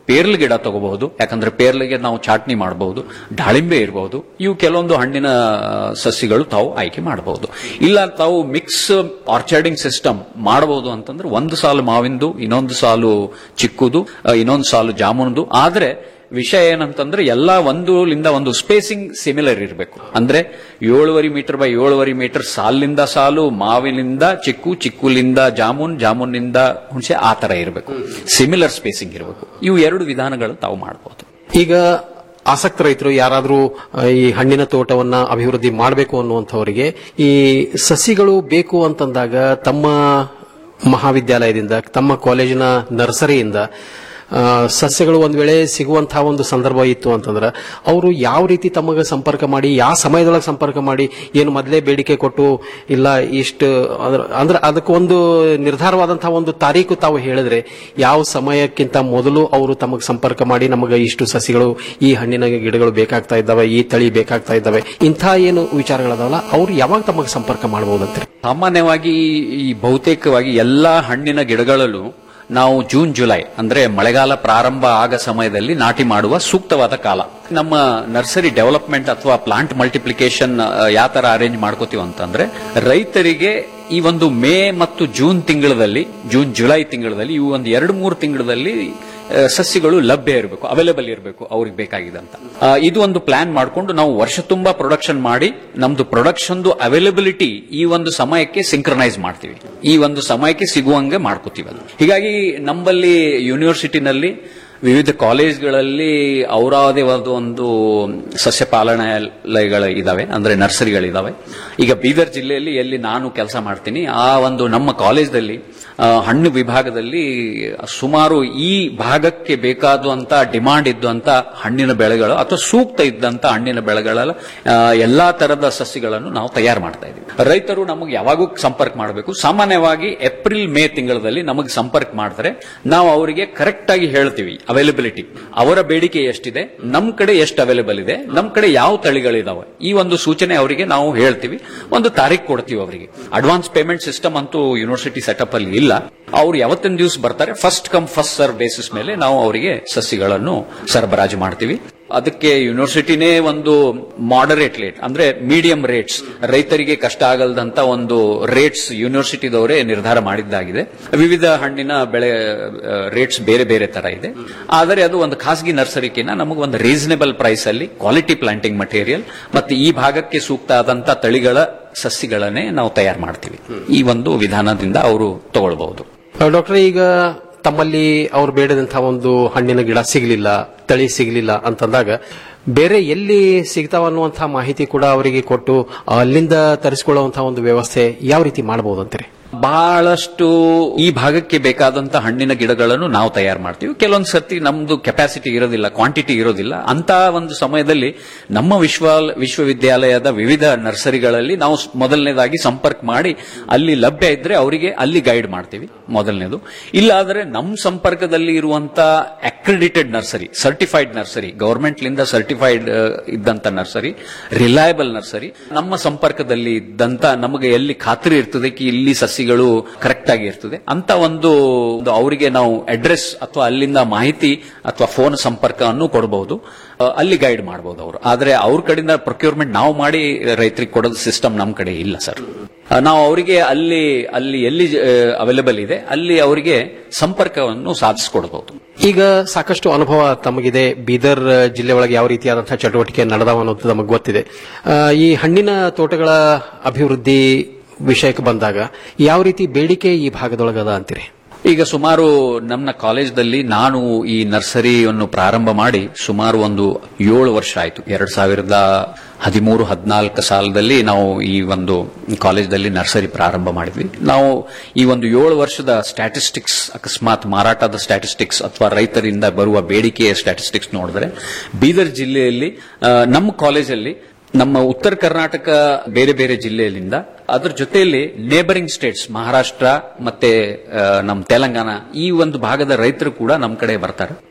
ಪೇರ್ಲ ಗಿಡ ತಗೋಬಹುದು ಯಾಕಂದ್ರೆ ಪೇರ್ಲಿಗೆ ನಾವು ಚಾಟ್ನಿ ಮಾಡಬಹುದು ದಾಳಿಂಬೆ ಇರಬಹುದು ಇವು ಕೆಲವೊಂದು ಹಣ್ಣಿನ ಸಸಿಗಳು ತಾವು ಆಯ್ಕೆ ಮಾಡಬಹುದು ಇಲ್ಲ ತಾವು ಮಿಕ್ಸ್ ಆರ್ಚಾರ್ಡಿಂಗ್ ಸಿಸ್ಟಮ್ ಮಾಡಬಹುದು ಅಂತಂದ್ರೆ ಒಂದು ಸಾಲು ಮಾವಿಂದು ಇನ್ನೊಂದು ಸಾಲು ಚಿಕ್ಕುದು ಆ, ಇನ್ನೊಂದು ಸಾಲು ಜಾಮೂನ್ದು ಆದ್ರೆ ವಿಷಯ ಏನಂತಂದ್ರೆ ಎಲ್ಲ ಒಂದು ಲಿಂದ ಒಂದು ಸ್ಪೇಸಿಂಗ್ ಸಿಮಿಲರ್ ಇರಬೇಕು ಅಂದ್ರೆ ಏಳುವರೆ ಮೀಟರ್ ಬೈ ಏಳುವರೆ ಮೀಟರ್ ಸಾಲಿನಿಂದ ಸಾಲು ಮಾವಿನಿಂದ ಚಿಕ್ಕು ಚಿಕ್ಕುಲಿಂದ ಜಾಮೂನ್ ಜಾಮೂನಿಂದ ಹುಣಸೆ ಆ ತರ ಇರಬೇಕು ಸಿಮಿಲರ್ ಸ್ಪೇಸಿಂಗ್ ಇರಬೇಕು ಇವು ಎರಡು ವಿಧಾನಗಳು ತಾವು ಮಾಡಬಹುದು ಈಗ ಆಸಕ್ತ ರೈತರು ಯಾರಾದರೂ ಈ ಹಣ್ಣಿನ ತೋಟವನ್ನ ಅಭಿವೃದ್ಧಿ ಮಾಡಬೇಕು ಅನ್ನುವಂಥವರಿಗೆ ಈ ಸಸಿಗಳು ಬೇಕು ಅಂತಂದಾಗ ತಮ್ಮ ಮಹಾವಿದ್ಯಾಲಯದಿಂದ ತಮ್ಮ ಕಾಲೇಜಿನ ನರ್ಸರಿಯಿಂದ ಆ, ಸಸ್ಯಗಳು ಒಂದ್ ವೇಳೆ ಸಿಗುವಂತಹ ಒಂದು ಸಂದರ್ಭ ಇತ್ತು ಅಂತಂದ್ರೆ ಅವರು ಯಾವ ರೀತಿ ತಮಗೆ ಸಂಪರ್ಕ ಮಾಡಿ ಯಾವ ಸಮಯದೊಳಗೆ ಸಂಪರ್ಕ ಮಾಡಿ ಏನು ಮೊದಲೇ ಬೇಡಿಕೆ ಕೊಟ್ಟು ಇಲ್ಲ ಇಷ್ಟು ಅಂದ್ರ- ಅಂದ್ರೆ ಅದಕ್ಕೊಂದು ನಿರ್ಧಾರವಾದಂತಹ ಒಂದು ತಾರೀಕು ತಾವು ಹೇಳಿದ್ರೆ ಯಾವ ಸಮಯಕ್ಕಿಂತ ಮೊದಲು ಅವರು ತಮಗೆ ಸಂಪರ್ಕ ಮಾಡಿ ನಮಗೆ ಇಷ್ಟು ಸಸಿಗಳು ಈ ಹಣ್ಣಿನ ಗಿಡಗಳು ಬೇಕಾಗ್ತಾ ಇದ್ದಾವೆ ಈ ತಳಿ ಬೇಕಾಗ್ತಾ ಇದ್ದಾವೆ ಇಂಥ ಏನು ವಿಚಾರಗಳದಾವಲ್ಲ ಅವ್ರು ಯಾವಾಗ ತಮಗೆ ಸಂಪರ್ಕ ಮಾಡಬಹುದಂತೆ ಸಾಮಾನ್ಯವಾಗಿ ಈ ಬಹುತೇಕವಾಗಿ ಎಲ್ಲಾ ಹಣ್ಣಿನ ಗಿಡಗಳಲ್ಲೂ ನಾವು ಜೂನ್ ಜುಲೈ ಅಂದ್ರೆ ಮಳೆಗಾಲ ಪ್ರಾರಂಭ ಆಗ ಸಮಯದಲ್ಲಿ ನಾಟಿ ಮಾಡುವ ಸೂಕ್ತವಾದ ಕಾಲ ನಮ್ಮ ನರ್ಸರಿ ಡೆವಲಪ್ಮೆಂಟ್ ಅಥವಾ ಪ್ಲಾಂಟ್ ಮಲ್ಟಿಪ್ಲಿಕೇಶನ್ ಯಾವ ತರ ಅರೇಂಜ್ ಮಾಡ್ಕೋತೀವಿ ಅಂತಂದ್ರೆ ರೈತರಿಗೆ ಈ ಒಂದು ಮೇ ಮತ್ತು ಜೂನ್ ತಿಂಗಳಲ್ಲಿ ಜೂನ್ ಜುಲೈ ತಿಂಗಳಲ್ಲಿ ಇವು ಒಂದು ಎರಡು ಮೂರು ತಿಂಗಳಲ್ಲಿ ಆ, ಸಸ್ಯಗಳು ಲಭ್ಯ ಇರಬೇಕು ಅವೈಲೇಬಲ್ ಇರಬೇಕು ಅವ್ರಿಗೆ ಬೇಕಾಗಿದಂತ ಆ, ಇದು ಒಂದು ಪ್ಲಾನ್ ಮಾಡಿಕೊಂಡು ನಾವು ವರ್ಷ ತುಂಬಾ ಪ್ರೊಡಕ್ಷನ್ ಮಾಡಿ ನಮ್ದು ಪ್ರೊಡಕ್ಷನ್ ಅವೈಲಬಿಲಿಟಿ ಈ ಒಂದು ಸಮಯಕ್ಕೆ ಸಿಂಕ್ರನೈಸ್ ಮಾಡ್ತೀವಿ ಈ ಒಂದು ಸಮಯಕ್ಕೆ ಸಿಗುವಂಗೆ ಮಾಡ್ಕೋತೀವಿ ಅದು ಹೀಗಾಗಿ ನಮ್ಮಲ್ಲಿ ಯೂನಿವರ್ಸಿಟಿನಲ್ಲಿ ವಿವಿಧ ಕಾಲೇಜ್ಗಳಲ್ಲಿ ಅವರದೇ ಒಂದು ಸಸ್ಯ ಪಾಲನಾಲಯಗಳು ಇದಾವೆ ಅಂದ್ರೆ ನರ್ಸರಿಗಳಿದಾವೆ ಈಗ ಬೀದರ್ ಜಿಲ್ಲೆಯಲ್ಲಿ ಎಲ್ಲಿ ನಾನು ಕೆಲಸ ಮಾಡ್ತೀನಿ ಆ ಒಂದು ನಮ್ಮ ಕಾಲೇಜ್ದಲ್ಲಿ ಆ, ಹಣ್ಣು ವಿಭಾಗದಲ್ಲಿ ಸುಮಾರು ಈ ಭಾಗಕ್ಕೆ ಬೇಕಾದಂತ ಡಿಮಾಂಡ್ ಇದ್ದಂತ ಹಣ್ಣಿನ ಬೆಳೆಗಳು ಅಥವಾ ಸೂಕ್ತ ಇದ್ದಂತ ಹಣ್ಣಿನ ಬೆಳೆಗಳ ಆ, ಎಲ್ಲಾ ತರದ ಸಸ್ಯಗಳನ್ನು ನಾವು ತಯಾರು ಮಾಡ್ತಾ ಇದ್ದೀವಿ ರೈತರು ನಮಗೆ ಯಾವಾಗೂ ಸಂಪರ್ಕ ಮಾಡಬೇಕು ಸಾಮಾನ್ಯವಾಗಿ ಏಪ್ರಿಲ್ ಮೇ ತಿಂಗಳಲ್ಲಿ ನಮಗೆ ಸಂಪರ್ಕ ಮಾಡಿದ್ರೆ ನಾವು ಅವರಿಗೆ ಕರೆಕ್ಟ್ ಆಗಿ ಹೇಳ್ತೀವಿ ಅವೈಲಬಿಲಿಟಿ ಅವರ ಬೇಡಿಕೆ ಎಷ್ಟಿದೆ ನಮ್ ಕಡೆ ಎಷ್ಟು ಅವೈಲೇಬಲ್ ಇದೆ ನಮ್ ಕಡೆ ಯಾವ ತಳಿಗಳಿದಾವೆ ಈ ಒಂದು ಸೂಚನೆ ಅವರಿಗೆ ನಾವು ಹೇಳ್ತೀವಿ ಒಂದು ತಾರೀಖು ಕೊಡ್ತೀವಿ ಅವರಿಗೆ ಅಡ್ವಾನ್ಸ್ ಪೇಮೆಂಟ್ ಸಿಸ್ಟಮ್ ಅಂತೂ ಯೂನಿವರ್ಸಿಟಿ ಸೆಟಪ್ ಅಲ್ಲಿ ಇಲ್ಲ ಅವ್ರು ಯಾವತ್ತಿನ ದಿವಸ ಬರ್ತಾರೆ first come first serve basis ಮೇಲೆ ನಾವು ಅವರಿಗೆ ಸಸಿಗಳನ್ನು ಸರಬರಾಜು ಮಾಡ್ತೀವಿ ಅದಕ್ಕೆ ಯೂನಿವರ್ಸಿಟಿನೇ ಒಂದು ಮಾಡರೇಟ್ ರೇಟ್ ಅಂದ್ರೆ ಮೀಡಿಯಂ ರೇಟ್ಸ್ ರೈತರಿಗೆ ಕಷ್ಟ ಆಗಲ್ದಂತ ಒಂದು ರೇಟ್ಸ್ ಯೂನಿವರ್ಸಿಟಿದವರೇ ನಿರ್ಧಾರ ಮಾಡಿದ್ದಾಗಿದೆ ವಿವಿಧ ಹಣ್ಣಿನ ಬೆಳೆ ರೇಟ್ಸ್ ಬೇರೆ ಬೇರೆ ತರ ಇದೆ ಆದರೆ ಅದು ಒಂದು ಖಾಸಗಿ ನರ್ಸರಿಕಿನ ನಮಗೆ ಒಂದು ರೀಸನೇಬಲ್ ಪ್ರೈಸ್ ಅಲ್ಲಿ ಕ್ವಾಲಿಟಿ ಪ್ಲಾಂಟಿಂಗ್ ಮಟೀರಿಯಲ್ ಮತ್ತೆ ಈ ಭಾಗಕ್ಕೆ ಸೂಕ್ತ ಆದಂತ ತಳಿಗಳ ಸಸಿಗಳನ್ನೇ ನಾವು ತಯಾರು ಮಾಡ್ತೀವಿ ಈ ಒಂದು ವಿಧಾನದಿಂದ ಅವರು ತಗೊಳ್ಬಹುದು ಡಾಕ್ಟರ್ ಈಗ ತಮ್ಮಲ್ಲಿ ಅವ್ರು ಬೇಡದಂತಹ ಒಂದು ಹಣ್ಣಿನ ಗಿಡ ಸಿಗಲಿಲ್ಲ ತಳಿ ಸಿಗಲಿಲ್ಲ ಅಂತಂದಾಗ ಬೇರೆ ಎಲ್ಲಿ ಸಿಗ್ತಾವ ಅನ್ನುವಂತಹ ಮಾಹಿತಿ ಕೂಡ ಅವರಿಗೆ ಕೊಟ್ಟು ಅಲ್ಲಿಂದ ತರಿಸಿಕೊಳ್ಳುವಂತಹ ಒಂದು ವ್ಯವಸ್ಥೆ ಯಾವ ರೀತಿ ಮಾಡಬಹುದು ಅಂತೀರಿ ಬಹಳಷ್ಟು ಈ ಭಾಗಕ್ಕೆ ಬೇಕಾದಂತ ಹಣ್ಣಿನ ಗಿಡಗಳನ್ನು ನಾವು ತಯಾರು ಮಾಡ್ತೀವಿ ಕೆಲವೊಂದು ಸರ್ತಿ ನಮ್ದು ಕೆಪಾಸಿಟಿ ಇರೋದಿಲ್ಲ ಕ್ವಾಂಟಿಟಿ ಇರೋದಿಲ್ಲ ಅಂತ ಒಂದು ಸಮಯದಲ್ಲಿ ನಮ್ಮ ವಿಶ್ವ ವಿಶ್ವವಿದ್ಯಾಲಯದ ವಿವಿಧ ನರ್ಸರಿಗಳಲ್ಲಿ ನಾವು ಸ್- ಮೊದಲನೇದಾಗಿ ಸಂಪರ್ಕ ಮಾಡಿ ಅಲ್ಲಿ ಲಭ್ಯ ಇದ್ರೆ ಅವರಿಗೆ ಅಲ್ಲಿ ಗೈಡ್ ಮಾಡ್ತೀವಿ ಮೊದಲನೇದು ಇಲ್ಲಾದ್ರೆ ನಮ್ಮ ಸಂಪರ್ಕದಲ್ಲಿ ಇರುವಂತ accredited nursery certified nursery government ಲಿಂದ ಸರ್ಟಿಫೈಡ್ ಇದ್ದಂತ ನರ್ಸರಿ ರಿಲಯಬಲ್ ನರ್ಸರಿ ನಮ್ಮ ಸಂಪರ್ಕದಲ್ಲಿ ಇದ್ದಂತ ನಮಗೆ ಎಲ್ಲಿ ಖಾತ್ರಿ ಇರ್ತದೆ ಕಿ ಇಲ್ಲಿ ಸಸಿಗಳು ಕರೆಕ್ಟ್ ಆಗಿ ಇರ್ತದೆ ಅಂತ ಒಂದು ಒಂದು ಅವರಿಗೆ ನಾವು ಅಡ್ರೆಸ್ ಅಥವಾ ಅಲ್ಲಿಂದ ಮಾಹಿತಿ ಅಥವಾ ಫೋನ್ ಸಂಪರ್ಕವನ್ನು ಕೊಡಬಹುದು ಅ, ಅಲ್ಲಿ ಗೈಡ್ ಮಾಡಬಹುದು ಅವರು ಆದ್ರೆ ಅವ್ರ ಕಡೆಯಿಂದ ಪ್ರೊಕ್ಯೂರ್ಮೆಂಟ್ ನಾವು ಮಾಡಿ ರೈತರಿಗೆ ಕೊಡೋದು ಸಿಸ್ಟಮ್ ನಮ್ಮ ಕಡೆ ಇಲ್ಲ ಸರ್ ಆ, ನಾವು ಅವರಿಗೆ ಅಲ್ಲಿ ಅಲ್ಲಿ ಎಲ್ಲಿ ಅವೈಲೇಬಲ್ ಇದೆ ಅಲ್ಲಿ ಅವರಿಗೆ ಸಂಪರ್ಕವನ್ನು ಸಾಧಿಸಿಕೊಡಬಹುದು ಈಗ ಸಾಕಷ್ಟು ಅನುಭವ ತಮಗಿದೆ ಬೀದರ್ ಜಿಲ್ಲೆ ಒಳಗೆ ಯಾವ ರೀತಿಯಾದಂತಹ ಚಟುವಟಿಕೆ ನಡೆದಾವ ಅನ್ನೋದು ನಮಗೆ ಗೊತ್ತಿದೆ ಆ, ಈ ಹಣ್ಣಿನ ತೋಟಗಳ ಅಭಿವೃದ್ಧಿ ವಿಷಯಕ್ಕೆ ಬಂದಾಗ ಯಾವ ರೀತಿ ಬೇಡಿಕೆ ಈ ಭಾಗದೊಳಗದ ಅಂತೀರಿ ಈಗ ಸುಮಾರು ನಮ್ಮ ಕಾಲೇಜ್ದಲ್ಲಿ ನಾನು ಈ ನರ್ಸರಿಯನ್ನು ಪ್ರಾರಂಭ ಮಾಡಿ ಸುಮಾರು ಒಂದು ಏಳು ವರ್ಷ ಆಯಿತು ಎರಡ್ ಸಾವಿರದ ಹದಿಮೂರು ಹದಿನಾಲ್ಕು ಸಾಲದಲ್ಲಿ ನಾವು ಈ ಒಂದು ಕಾಲೇಜ್ದಲ್ಲಿ ನರ್ಸರಿ ಪ್ರಾರಂಭ ಮಾಡಿದ್ವಿ ನಾವು ಈ ಒಂದು ಏಳು ವರ್ಷದ ಸ್ಟ್ಯಾಟಿಸ್ಟಿಕ್ಸ್ ಅಕಸ್ಮಾತ್ ಮಾರಾಟದ ಸ್ಟ್ಯಾಟಿಸ್ಟಿಕ್ಸ್ ಅಥವಾ ರೈತರಿಂದ ಬರುವ ಬೇಡಿಕೆಯ ಸ್ಟ್ಯಾಟಿಸ್ಟಿಕ್ಸ್ ನೋಡಿದ್ರೆ ಬೀದರ್ ಜಿಲ್ಲೆಯಲ್ಲಿ ಆ, ನಮ್ಮ ಕಾಲೇಜಲ್ಲಿ ನಮ್ಮ ಉತ್ತರ ಕರ್ನಾಟಕ ಬೇರೆ ಬೇರೆ ಜಿಲ್ಲೆಯಲ್ಲಿಂದ ಅದ್ರ ಜೊತೆಯಲ್ಲಿ ನೇಬರಿಂಗ್ ಸ್ಟೇಟ್ಸ್ ಮಹಾರಾಷ್ಟ್ರ ಮತ್ತೆ ಆ, ನಮ್ಮ ತೆಲಂಗಾಣ ಈ ಒಂದು ಭಾಗದ ರೈತರು ಕೂಡ ನಮ್ಮ ಕಡೆ ಬರ್ತಾರೆ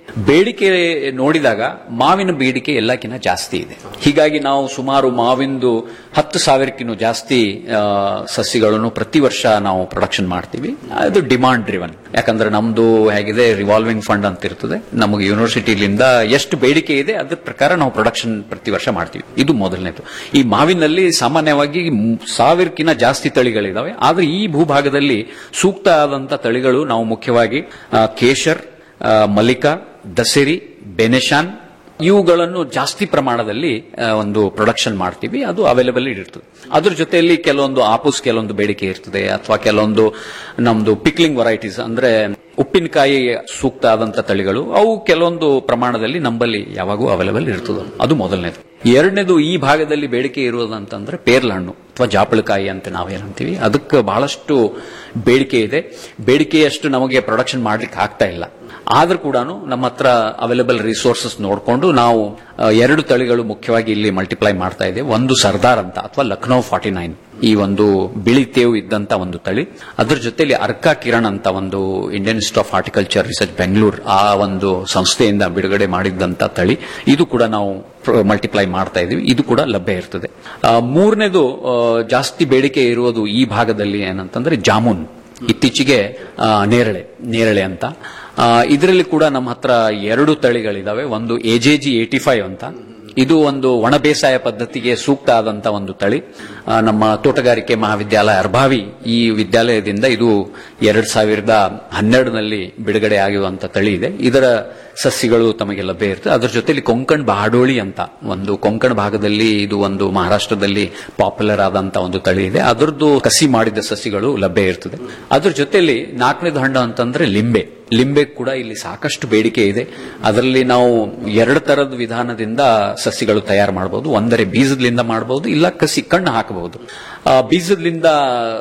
ಬೇಡಿಕೆ ನೋಡಿದಾಗ ಮಾವಿನ ಬೇಡಿಕೆ ಎಲ್ಲಕ್ಕಿಂತ ಜಾಸ್ತಿ ಇದೆ ಹೀಗಾಗಿ ನಾವು ಸುಮಾರು ಮಾವಿಂದು ಹತ್ತು ಸಾವಿರಕ್ಕಿಂತ ಜಾಸ್ತಿ ಆ, ಸಸಿಗಳನ್ನು ಪ್ರತಿ ವರ್ಷ ನಾವು ಪ್ರೊಡಕ್ಷನ್ ಮಾಡ್ತೀವಿ ಅದು ಡಿಮಾಂಡ್ ಡ್ರಿವನ್ ಯಾಕಂದ್ರೆ ನಮ್ದು ಹೇಗಿದೆ ರಿವಾಲ್ವಿಂಗ್ ಫಂಡ್ ಅಂತ ಇರ್ತದೆ ನಮಗೆ ಯೂನಿವರ್ಸಿಟಿಲಿಂದ ಎಷ್ಟು ಬೇಡಿಕೆ ಇದೆ ಅದ್ರ ಪ್ರಕಾರ ನಾವು ಪ್ರೊಡಕ್ಷನ್ ಪ್ರತಿ ವರ್ಷ ಮಾಡ್ತೀವಿ ಇದು ಮೊದಲನೇದು ಈ ಮಾವಿನಲ್ಲಿ ಸಾಮಾನ್ಯವಾಗಿ ಮ್- ಸಾವಿರಕ್ಕಿಂತ ಜಾಸ್ತಿ ತಳಿಗಳಿದಾವೆ ಆದ್ರೆ ಈ ಭೂಭಾಗದಲ್ಲಿ ಸೂಕ್ತ ಆದಂತ ತಳಿಗಳು ನಾವು ಮುಖ್ಯವಾಗಿ ಆ, ಕೇಶರ್ ಆ, ಮಲ್ಲಿಕಾ ದಸೆರಿ ಬೆನೆಶಾನ್ ಇವುಗಳನ್ನು ಜಾಸ್ತಿ ಪ್ರಮಾಣದಲ್ಲಿ ಆ, ಒಂದು ಪ್ರೊಡಕ್ಷನ್ ಮಾಡ್ತೀವಿ ಅದು ಅವೈಲೇಬಲ್ ಇರ್ತದೆ ಅದ್ರ ಜೊತೆಯಲ್ಲಿ ಕೆಲವೊಂದು ಆಪೂಸ್ ಕೆಲವೊಂದು ಬೇಡಿಕೆ ಇರ್ತದೆ ಅಥವಾ ಕೆಲವೊಂದು ನಮ್ದು ಪಿಕ್ಲಿಂಗ್ ವೆರೈಟೀಸ್ ಅಂದ್ರೆ ಉಪ್ಪಿನಕಾಯಿ ಸೂಕ್ತ ಆದಂತ ತಳಿಗಳು ಅವು ಕೆಲವೊಂದು ಪ್ರಮಾಣದಲ್ಲಿ ನಮ್ಮಲ್ಲಿ ಯಾವಾಗೂ ಅವೈಲೇಬಲ್ ಇರ್ತದೆ ಅದು ಮೊದಲನೇದು ಎರಡನೇದು ಈ ಭಾಗದಲ್ಲಿ ಬೇಡಿಕೆ ಇರುವುದಂತಂದ್ರೆ ಪೇರ್ಲ ಹಣ್ಣು ಅಥವಾ ಜಾಪಳಕಾಯಿ ಅಂತ ನಾವೇನಂತೀವಿ ಅದಕ್ಕೆ ಬಹಳಷ್ಟು ಬೇಡಿಕೆ ಇದೆ ಬೇಡಿಕೆಯಷ್ಟು ನಮಗೆ ಪ್ರೊಡಕ್ಷನ್ ಮಾಡ್ಲಿಕ್ಕೆ ಆಗ್ತಾ ಇಲ್ಲ ಆದ್ರೂ ಕೂಡ ನಮ್ಮ ಹತ್ರ ಅವೈಲೇಬಲ್ ರಿಸೋರ್ಸಸ್ ನೋಡಿಕೊಂಡು ನಾವು ಆ, ಎರಡು ತಳಿಗಳು ಮುಖ್ಯವಾಗಿ ಇಲ್ಲಿ ಮಲ್ಟಿಪ್ಲೈ ಮಾಡ್ತಾ ಇದ್ದೇವೆ ಒಂದು ಸರ್ದಾರ್ ಅಂತ ಅಥವಾ ಲಕ್ನೋ ಫಾರ್ಟಿ ನೈನ್ ಈ ಒಂದು ಬಿಳಿ ತೇವು ಇದ್ದಂತ ಒಂದು ತಳಿ ಅದ್ರ ಜೊತೆಲಿ ಅರ್ಕಾ ಕಿರಣ್ ಅಂತ ಒಂದು Indian Institute of Horticulture Research Bengaluru ಆ ಒಂದು ಸಂಸ್ಥೆಯಿಂದ ಬಿಡುಗಡೆ ಮಾಡಿದ್ದಂತ ತಳಿ ಇದು ಕೂಡ ನಾವು ಮಲ್ಟಿಪ್ಲೈ ಮಾಡ್ತಾ ಇದೀವಿ ಇದು ಕೂಡ ಲಭ್ಯ ಇರ್ತದೆ ಆ, ಮೂರನೇದು ಆ, ಜಾಸ್ತಿ ಬೇಡಿಕೆ ಇರುವುದು ಈ ಭಾಗದಲ್ಲಿ ಏನಂತಂದ್ರೆ ಜಾಮೂನ್ ಇತ್ತೀಚೆಗೆ ಆ, ನೇರಳೆ ನೇರಳೆ ಅಂತ ಇದರಲ್ಲಿ ಕೂಡ ನಮ್ಮ ಹತ್ರ ಎರಡು ತಳಿಗಳಿದಾವೆ ಒಂದು ಎಜೆಜಿ ಏಟಿ ಫೈವ್ ಅಂತ ಇದು ಒಂದು ಒಣ ಬೇಸಾಯ ಪದ್ಧತಿಗೆ ಸೂಕ್ತ ಆದಂತ ಒಂದು ತಳಿ ಆ, ನಮ್ಮ ತೋಟಗಾರಿಕೆ ಮಹಾವಿದ್ಯಾಲಯ ಅರ್ಭಾವಿ ಈ ವಿದ್ಯಾಲಯದಿಂದ ಇದು ಎರಡ್ ಸಾವಿರದ ಹನ್ನೆರಡನಲ್ಲಿ ಬಿಡುಗಡೆ ಆಗಿರುವಂತ ತಳಿ ಇದೆ ಇದರ ಸಸ್ಯಗಳು ತಮಗೆ ಲಭ್ಯ ಇರ್ತದೆ ಅದರ ಜೊತೆಲಿ ಕೊಂಕಣ್ ಬಾಡೋಳಿ ಅಂತ ಒಂದು ಕೊಂಕಣ್ ಭಾಗದಲ್ಲಿ ಇದು ಒಂದು ಮಹಾರಾಷ್ಟ್ರದಲ್ಲಿ ಪಾಪ್ಯುಲರ್ ಆದಂತ ಒಂದು ತಳಿ ಇದೆ ಅದರದ್ದು ಕಸಿ ಮಾಡಿದ ಸಸಿಗಳು ಲಭ್ಯ ಇರ್ತದೆ ಅದ್ರ ಜೊತೆಲಿ ನಾಲ್ಕನೇದು ಹಣ್ಣು ಅಂತಂದ್ರೆ ಲಿಂಬೆ ಲಿಂಬೆ ಕೂಡ ಇಲ್ಲಿ ಸಾಕಷ್ಟು ಬೇಡಿಕೆ ಇದೆ ಅದರಲ್ಲಿ ನಾವು ಎರಡು ತರದ ವಿಧಾನದಿಂದ ಸಸಿಗಳು ತಯಾರು ಮಾಡಬಹುದು ಒಂದರೆ ಬೀಜದಿಂದ ಮಾಡಬಹುದು ಇಲ್ಲ ಕಸಿ ಕಣ್ಣು ಹಾಕಬಹುದು ಆ, ಬೀಜದಿಂದ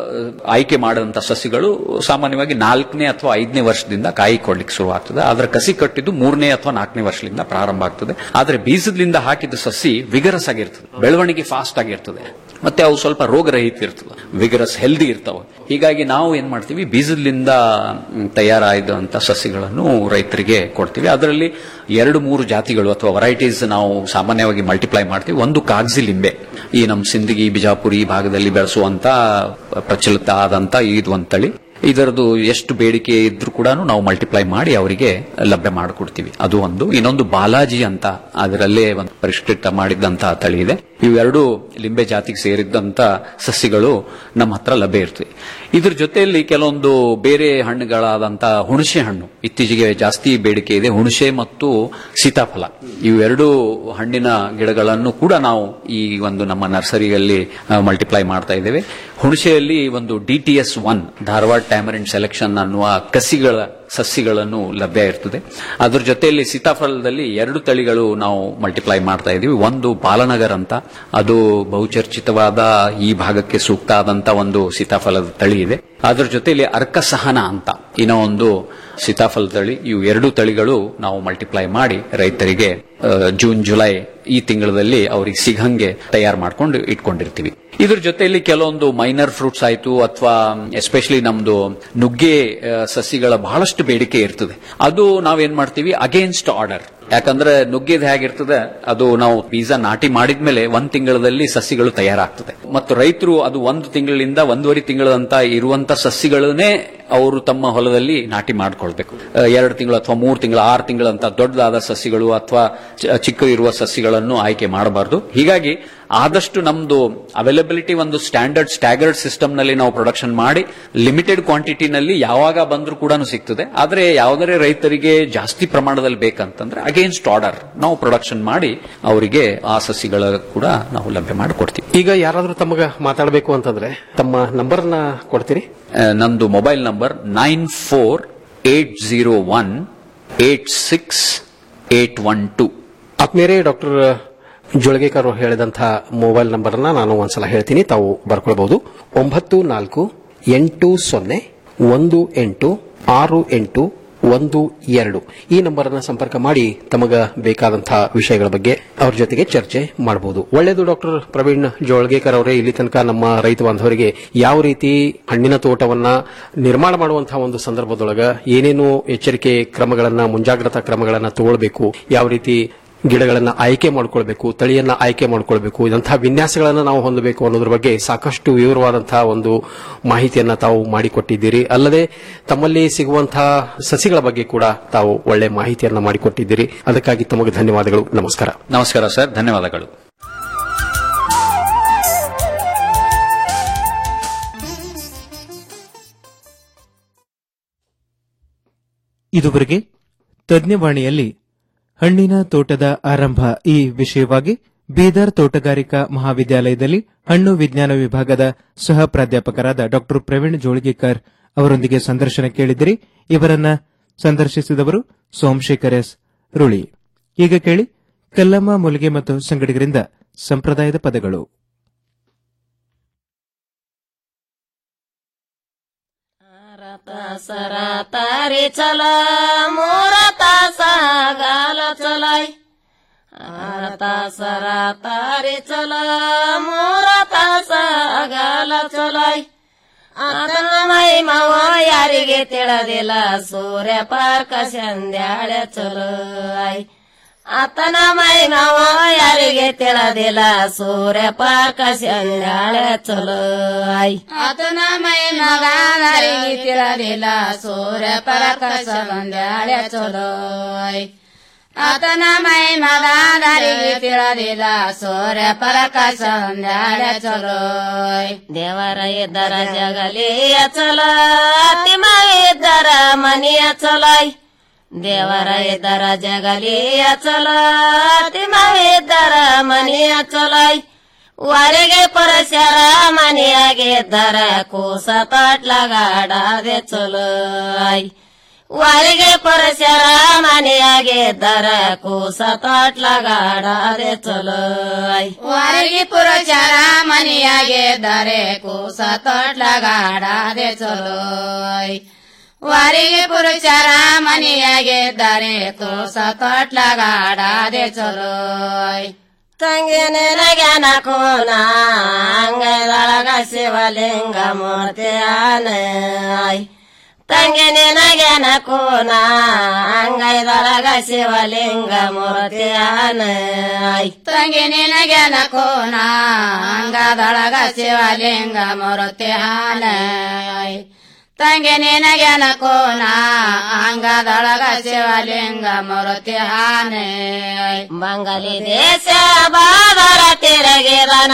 ಆಯ್ಕೆ ಮಾಡಿದಂತ ಸಸಿಗಳು ಸಾಮಾನ್ಯವಾಗಿ ನಾಲ್ಕನೇ ಅಥವಾ ಐದನೇ ವರ್ಷದಿಂದ ಕಾಯಿ ಕೊಡ್ಲಿಕ್ಕೆ ಶುರುವಾಗ್ತದೆ ಆದ್ರೆ ಕಸಿ ಕಟ್ಟಿದ್ದು ಮೂರನೇ ಅಥವಾ ನಾಲ್ಕನೇ ವರ್ಷದಿಂದ ಪ್ರಾರಂಭ ಆಗ್ತದೆ ಆದ್ರೆ ಬೀಜದಿಂದ ಹಾಕಿದ ಸಸಿ ವಿಗರಸ್ ಆಗಿರ್ತದೆ ಬೆಳವಣಿಗೆ ಫಾಸ್ಟ್ ಆಗಿರ್ತದೆ ಮತ್ತೆ ಅವು ಸ್ವಲ್ಪ ರೋಗರಹಿತ ಇರ್ತದೆ ವಿಗರಸ್ ಹೆಲ್ದಿ ಇರ್ತಾವೆ ಹೀಗಾಗಿ ನಾವು ಏನ್ ಮಾಡ್ತೀವಿ ಬೀಜದಿಂದ ಮ್, ತಯಾರಾದಂತ ಸಸಿಗಳನ್ನು ರೈತರಿಗೆ ಕೊಡ್ತೀವಿ ಅದರಲ್ಲಿ ಎರಡು ಮೂರು ಜಾತಿಗಳು ಅಥವಾ ವೆರೈಟೀಸ್ ನಾವು ಸಾಮಾನ್ಯವಾಗಿ ಮಲ್ಟಿಪ್ಲೈ ಮಾಡ್ತೀವಿ ಒಂದು ಕಾಗ್ಜಿ ಲಿಂಬೆ ಈ ನಮ್ಮ ಸಿಂದಗಿ ಬಿಜಾಪುರ ಈ ಭಾಗದಲ್ಲಿ ಬೆಳೆಸುವಂತ ಪ್ರಚಲಿತ ಆದಂತ ಇದು ಒಂದು ತಳಿ ಇದರದು ಎಷ್ಟು ಬೇಡಿಕೆ ಇದ್ರೂ ಕೂಡ ನಾವು ಮಲ್ಟಿಪ್ಲೈ ಮಾಡಿ ಅವರಿಗೆ ಲಭ್ಯ ಮಾಡಿಕೊಡ್ತೀವಿ ಅದು ಒಂದು ಇನ್ನೊಂದು ಬಾಲಾಜಿ ಅಂತ ಅದರಲ್ಲೇ ಒಂದು ಪರಿಷ್ಕೃತ ಮಾಡಿದಂತಹ ತಳಿ ಇದೆ ಇವೆರಡು ಲಿಂಬೆ ಜಾತಿಗೆ ಸೇರಿದಂತ ಸಸ್ಯಗಳು ನಮ್ಮ ಹತ್ರ ಲಭ್ಯ ಇರ್ತವೆ ಇದ್ರ ಜೊತೆಯಲ್ಲಿ ಕೆಲವೊಂದು ಬೇರೆ ಹಣ್ಣುಗಳಾದಂತ ಹುಣಸೆ ಹಣ್ಣು ಇತ್ತೀಚೆಗೆ ಜಾಸ್ತಿ ಬೇಡಿಕೆ ಇದೆ ಹುಣಸೆ ಮತ್ತು ಸೀತಾಫಲ ಇವೆರಡು ಹಣ್ಣಿನ ಗಿಡಗಳನ್ನು ಕೂಡ ನಾವು ಈ ಒಂದು ನಮ್ಮ ನರ್ಸರಿಯಲ್ಲಿ ಮಲ್ಟಿಪ್ಲೈ ಮಾಡ್ತಾ ಇದ್ದೇವೆ ಹುಣಸೆಯಲ್ಲಿ ಒಂದು D T S one Dharwad tamarind selection ಅನ್ನುವ ಕಸಿಗಳ ಸಸ್ಯಗಳನ್ನು ಲಭ್ಯ ಇರ್ತದೆ ಅದ್ರ ಜೊತೆಯಲ್ಲಿ ಸೀತಾಫಲದಲ್ಲಿ ಎರಡು ತಳಿಗಳು ನಾವು ಮಲ್ಟಿಪ್ಲೈ ಮಾಡ್ತಾ ಇದೀವಿ ಒಂದು ಬಾಲನಗರ್ ಅಂತ ಅದು ಬಹುಚರ್ಚಿತವಾದ ಈ ಭಾಗಕ್ಕೆ ಸೂಕ್ತ ಆದಂತ ಒಂದು ಸೀತಾಫಲದ ತಳಿ ಇದೆ ಅದ್ರ ಜೊತೆಯಲ್ಲಿ ಅರ್ಕ ಸಹನ ಅಂತ ಇನ್ನೂ ಒಂದು ಸೀತಾಫಲ ತಳಿ ಇವು ಎರಡು ತಳಿಗಳು ನಾವು ಮಲ್ಟಿಪ್ಲೈ ಮಾಡಿ ರೈತರಿಗೆ ಆ, ಜೂನ್ ಜುಲೈ ಈ ತಿಂಗಳಲ್ಲಿ ಅವ್ರಿಗೆ ಸಿಗಂಗೆ ತಯಾರು ಮಾಡ್ಕೊಂಡು ಇಟ್ಕೊಂಡಿರ್ತೀವಿ ಇದ್ರ ಜೊತೆಯಲ್ಲಿ ಕೆಲವೊಂದು ಮೈನರ್ ಫ್ರೂಟ್ಸ್ ಆಯ್ತು ಅಥವಾ ಎಸ್ಪೆಷಲಿ ನಮ್ದು ನುಗ್ಗೆ ಆ, ಸಸಿಗಳ ಬಹಳಷ್ಟು ಬೇಡಿಕೆ ಇರ್ತದೆ ಅದು ನಾವೇನ್ ಮಾಡ್ತೀವಿ ಅಗೇನ್ಸ್ಟ್ ಆರ್ಡರ್ ಯಾಕಂದ್ರೆ ನುಗ್ಗೆದ್ ಹೇಗಿರ್ತದೆ ಅದು ನಾವು ಬೀಜ ನಾಟಿ ಮಾಡಿದ್ಮೇಲೆ ಒಂದ್ ತಿಂಗಳಲ್ಲಿ ಸಸಿಗಳು ತಯಾರಾಗ್ತದೆ ಮತ್ತು ರೈತರು ಅದು ಒಂದು ತಿಂಗಳಿಂದ ಒಂದೂವರೆ ತಿಂಗಳಂತ ಇರುವಂತ ಸಸಿಗಳನ್ನೇ ಅವರು ತಮ್ಮ ಹೊಲದಲ್ಲಿ ನಾಟಿ ಮಾಡ್ಕೊಳ್ಬೇಕು ಆ, ಎರಡು ತಿಂಗಳು ಅಥವಾ ಮೂರು ತಿಂಗಳು ಆರು ತಿಂಗಳಂತ ದೊಡ್ಡದಾದ ಸಸಿಗಳು ಅಥವಾ ಚ- ಚಿಕ್ಕ ಇರುವ ಸಸಿಗಳನ್ನು ಆಯ್ಕೆ ಮಾಡಬಾರದು ಹೀಗಾಗಿ ಆದಷ್ಟು ನಮ್ದು ಅವೈಲಬಿಲಿಟಿ ಒಂದು ಸ್ಟ್ಯಾಂಡರ್ಡ್ ಸ್ಟ್ಯಾಗರ್ಡ್ ಸಿಸ್ಟಮ್ ನಲ್ಲಿ ನಾವು ಪ್ರೊಡಕ್ಷನ್ ಮಾಡಿ ಲಿಮಿಟೆಡ್ ಕ್ವಾಂಟಿಟಿನಲ್ಲಿ ಯಾವಾಗ ಬಂದ್ರೂ ಕೂಡ ಸಿಗ್ತದೆ ಆದ್ರೆ ಯಾವುದೇ ರೈತರಿಗೆ ಜಾಸ್ತಿ ಪ್ರಮಾಣದಲ್ಲಿ ಬೇಕಂತಂದ್ರೆ ಅಗೇನ್ಸ್ಟ್ ಆರ್ಡರ್ ನಾವು ಪ್ರೊಡಕ್ಷನ್ ಮಾಡಿ ಅವರಿಗೆ ಆ ಸಸಿಗಳ ಕೂಡ ನಾವು ಲಭ್ಯ ಮಾಡಿಕೊಡ್ತೀವಿ ಈಗ ಯಾರಾದ್ರೂ ತಮಗ ಮಾತಾಡಬೇಕು ಅಂತಂದ್ರೆ ತಮ್ಮ ನಂಬರ್ನ ಕೊಡ್ತೀರಿ ಆ, ನಂದು mobile number nine four eight zero one eight six eight one two ಆತ್ಮೀಯರೇ ಡಾಕ್ಟರ್ ಜೋಳಗೇಕರ್ ಅವರು ಹೇಳಿದಂತಹ ಮೊಬೈಲ್ ನಂಬರ್ನ ನಾನು ಒಂದ್ಸಲ ಹೇಳ್ತೀನಿ ತಾವು ಬರ್ಕೊಳ್ಬಹುದು ಒಂಬತ್ತು ನಾಲ್ಕು ಎಂಟು ಸೊನ್ನೆ ಒಂದು ಎಂಟು ಆರು ಎಂಟು ಒಂದು ಎರಡು ಈ ನಂಬರ್ ಅನ್ನ ಸಂಪರ್ಕ ಮಾಡಿ ತಮಗ ಬೇಕಾದಂತಹ ವಿಷಯಗಳ ಬಗ್ಗೆ ಅವ್ರ ಜೊತೆಗೆ ಚರ್ಚೆ ಮಾಡಬಹುದು ಒಳ್ಳೆಯದು ಡಾಕ್ಟರ್ ಪ್ರವೀಣ್ ಜೋಳ್ಗೇಕರ್ ಅವರೇ ಇಲ್ಲಿ ತನಕ ನಮ್ಮ ರೈತ ಬಾಂಧವರಿಗೆ ಯಾವ ರೀತಿ ಹಣ್ಣಿನ ತೋಟವನ್ನ ನಿರ್ಮಾಣ ಮಾಡುವಂತಹ ಒಂದು ಸಂದರ್ಭದೊಳಗ ಏನೇನು ಎಚ್ಚರಿಕೆ ಕ್ರಮಗಳನ್ನ ಮುಂಜಾಗ್ರತಾ ಕ್ರಮಗಳನ್ನ ತಗೊಳ್ಬೇಕು ಯಾವ ರೀತಿ ಗಿಡಗಳನ್ನ ಆಯ್ಕೆ ಮಾಡ್ಕೊಳ್ಬೇಕು ತಳಿಯನ್ನ ಆಯ್ಕೆ ಮಾಡ್ಕೊಳ್ಬೇಕು ಇದಂತಹ ವಿನ್ಯಾಸಗಳನ್ನ ನಾವು ಹೊಂದಬೇಕು ಅನ್ನೋದ್ರ ಬಗ್ಗೆ ಸಾಕಷ್ಟು ವಿವರವಾದಂತಹ ಒಂದು ಮಾಹಿತಿಯನ್ನ ತಾವು ಮಾಡಿಕೊಟ್ಟಿದ್ದೀರಿ ಅಲ್ಲದೆ ತಮ್ಮಲ್ಲಿ ಸಿಗುವಂತಹ ಸಸಿಗಳ ಬಗ್ಗೆ ಕೂಡ ತಾವು ಒಳ್ಳೆ ಮಾಹಿತಿಯನ್ನ ಮಾಡಿಕೊಟ್ಟಿದ್ದೀರಿ ಅದಕ್ಕಾಗಿ ತಮಗೆ ಧನ್ಯವಾದಗಳು ನಮಸ್ಕಾರ ನಮಸ್ಕಾರ ಸರ್ ಧನ್ಯವಾದಗಳು ಇದುವರೆಗೆ ತಜ್ಞವಾಣಿಯಲ್ಲಿ ಹಣ್ಣಿನ ತೋಟದ ಆರಂಭ ಈ ವಿಷಯವಾಗಿ ಬೀದರ್ ತೋಟಗಾರಿಕಾ ಮಹಾವಿದ್ಯಾಲಯದಲ್ಲಿ ಹಣ್ಣು ವಿಜ್ಞಾನ ವಿಭಾಗದ ಸಹ ಪ್ರಾಧ್ಯಾಪಕರಾದ ಡಾ ಪ್ರವೀಣ್ ಜೋಳಿಗೇಕರ್ ಅವರೊಂದಿಗೆ ಸಂದರ್ಶನ ಕೇಳಿದಿರಿ ಇವರನ್ನ ಸಂದರ್ಶಿಸಿದವರು ಸೋಮಶೇಖರ್ ಎಸ್ ರುಳಿ ಈಗ ಕೇಳಿ ಕಲ್ಲಮ್ಮ ಮುಲಿಗೆ ಮತ್ತು ಸಂಗಡಿಗರಿಂದ ಸಂಪ್ರದಾಯದ ಪದಗಳು तास तारे चला मोर तास गाल चलाय तास तारे चला मोर तास गाಲ ಚಲಾಯ್ ಆತನ ಮೈ ಮಾವ ಯಾರಿಗೆ ತಿಳದಿಲ್ಲ ಸೂರ್ಯ ಪಾರ್ಕ ಸಂಧ್ಯಾಳೆ ಚಲೋಯ್ ಆತನ ಮೈ ಮಾವ ಯಾರಿಗೆ ತಿಳದಿಲ್ಲ ಸೂರ್ಯ ಪಾರ್ಕ ಸಂಧ್ಯಾಳೆ ಚಲೋಯ್ ಆತನ ಮೈ ಮಗ ಯಾರಿಗೆ ತಿಳದಿಲ್ಲ ಸೂರ್ಯ ಪಾರ್ಕ ಸಂಧ್ಯಾಳೆ ಚಲೋಯ್ ಆತನ ಮೈ ಮಗ ದಾರಿಗೆ ತಿಳದಿಲ್ಲ ಸೂರ್ಯ ಪರಕಾಶ ಸಂಧ್ಯಾಳೆ ಚಲೋಯ್ ದೇವರ ಇದ್ದರ ಜಗಲಿಯ ಚಲೋ ತಿಮ್ಮ ಇದ್ದರ ಮನೆಯ ಚಲೋಯ್ ದೇವರ ಇದ್ದರ ಜಗಲಿಯ ಚಲೋ ತಿಮ್ಮ ಇದ್ದರ ಮನೆಯ ಚಲೋಯ್ ವರೆಗೆ ಪರಶರ ಮನೆಯಾಗಿದ್ದರ ಕೂಸ ತೊಟ್ಲಗಾಡದೆ ಚಲೋಯ್ ವರೆಗೆ ಪರಶರ ಮನೆಯಾಗಿದ್ದರ ಕೂಸ ತೊಟ್ಲಗಾಡದೆ ಚಲೋಯ್ ವರೆಗೆ ಪುರುಷರ ಮನೆಯಾಗಿದ್ದರೆ ಕೂಸ ತೊಟ್ಲಗಾಡದೆ ಚಲೋಯ್ ವರೆಗೆ ಪುರುಷರ ಮನೆಯಾಗಿದ್ದರೆ ಕೂಸ ತೊಟ್ಲಗಾಡದೆ ಚಲೋಯ್ ತಂಗಿನ ಜ್ಞಾನ ಕೋನ ಅಂಗದೊಳಗ ಶಿವಲಿಂಗ ಮೂರ್ತಿ ಆನಯ್ ತಂಗಿನ ಜ್ಞಾನ ಕೋನ ಅಂಗೈದೊಳಗ ಶಿವಲಿಂಗ ಮೂರ್ತಿ ಆನಯ್ ತಂಗಿನ ಜ್ಞಾನ ಕೋನ ಅಂಗದೊಳಗ ಶಿವಲಿಂಗ ಮೂರ್ತಿ ಆನಯ್ ತಂಗಿನ ಜ್ಞಾನ ಕೋನ ಅಂಗದೊಳಗ ಶಿವಲಿಂಗ ಮೂರ್ತಿ ಆನಯ್ ಬಂಗಲಿ ದೇಶ ಬಾದರ ತಿರುಗಿದನ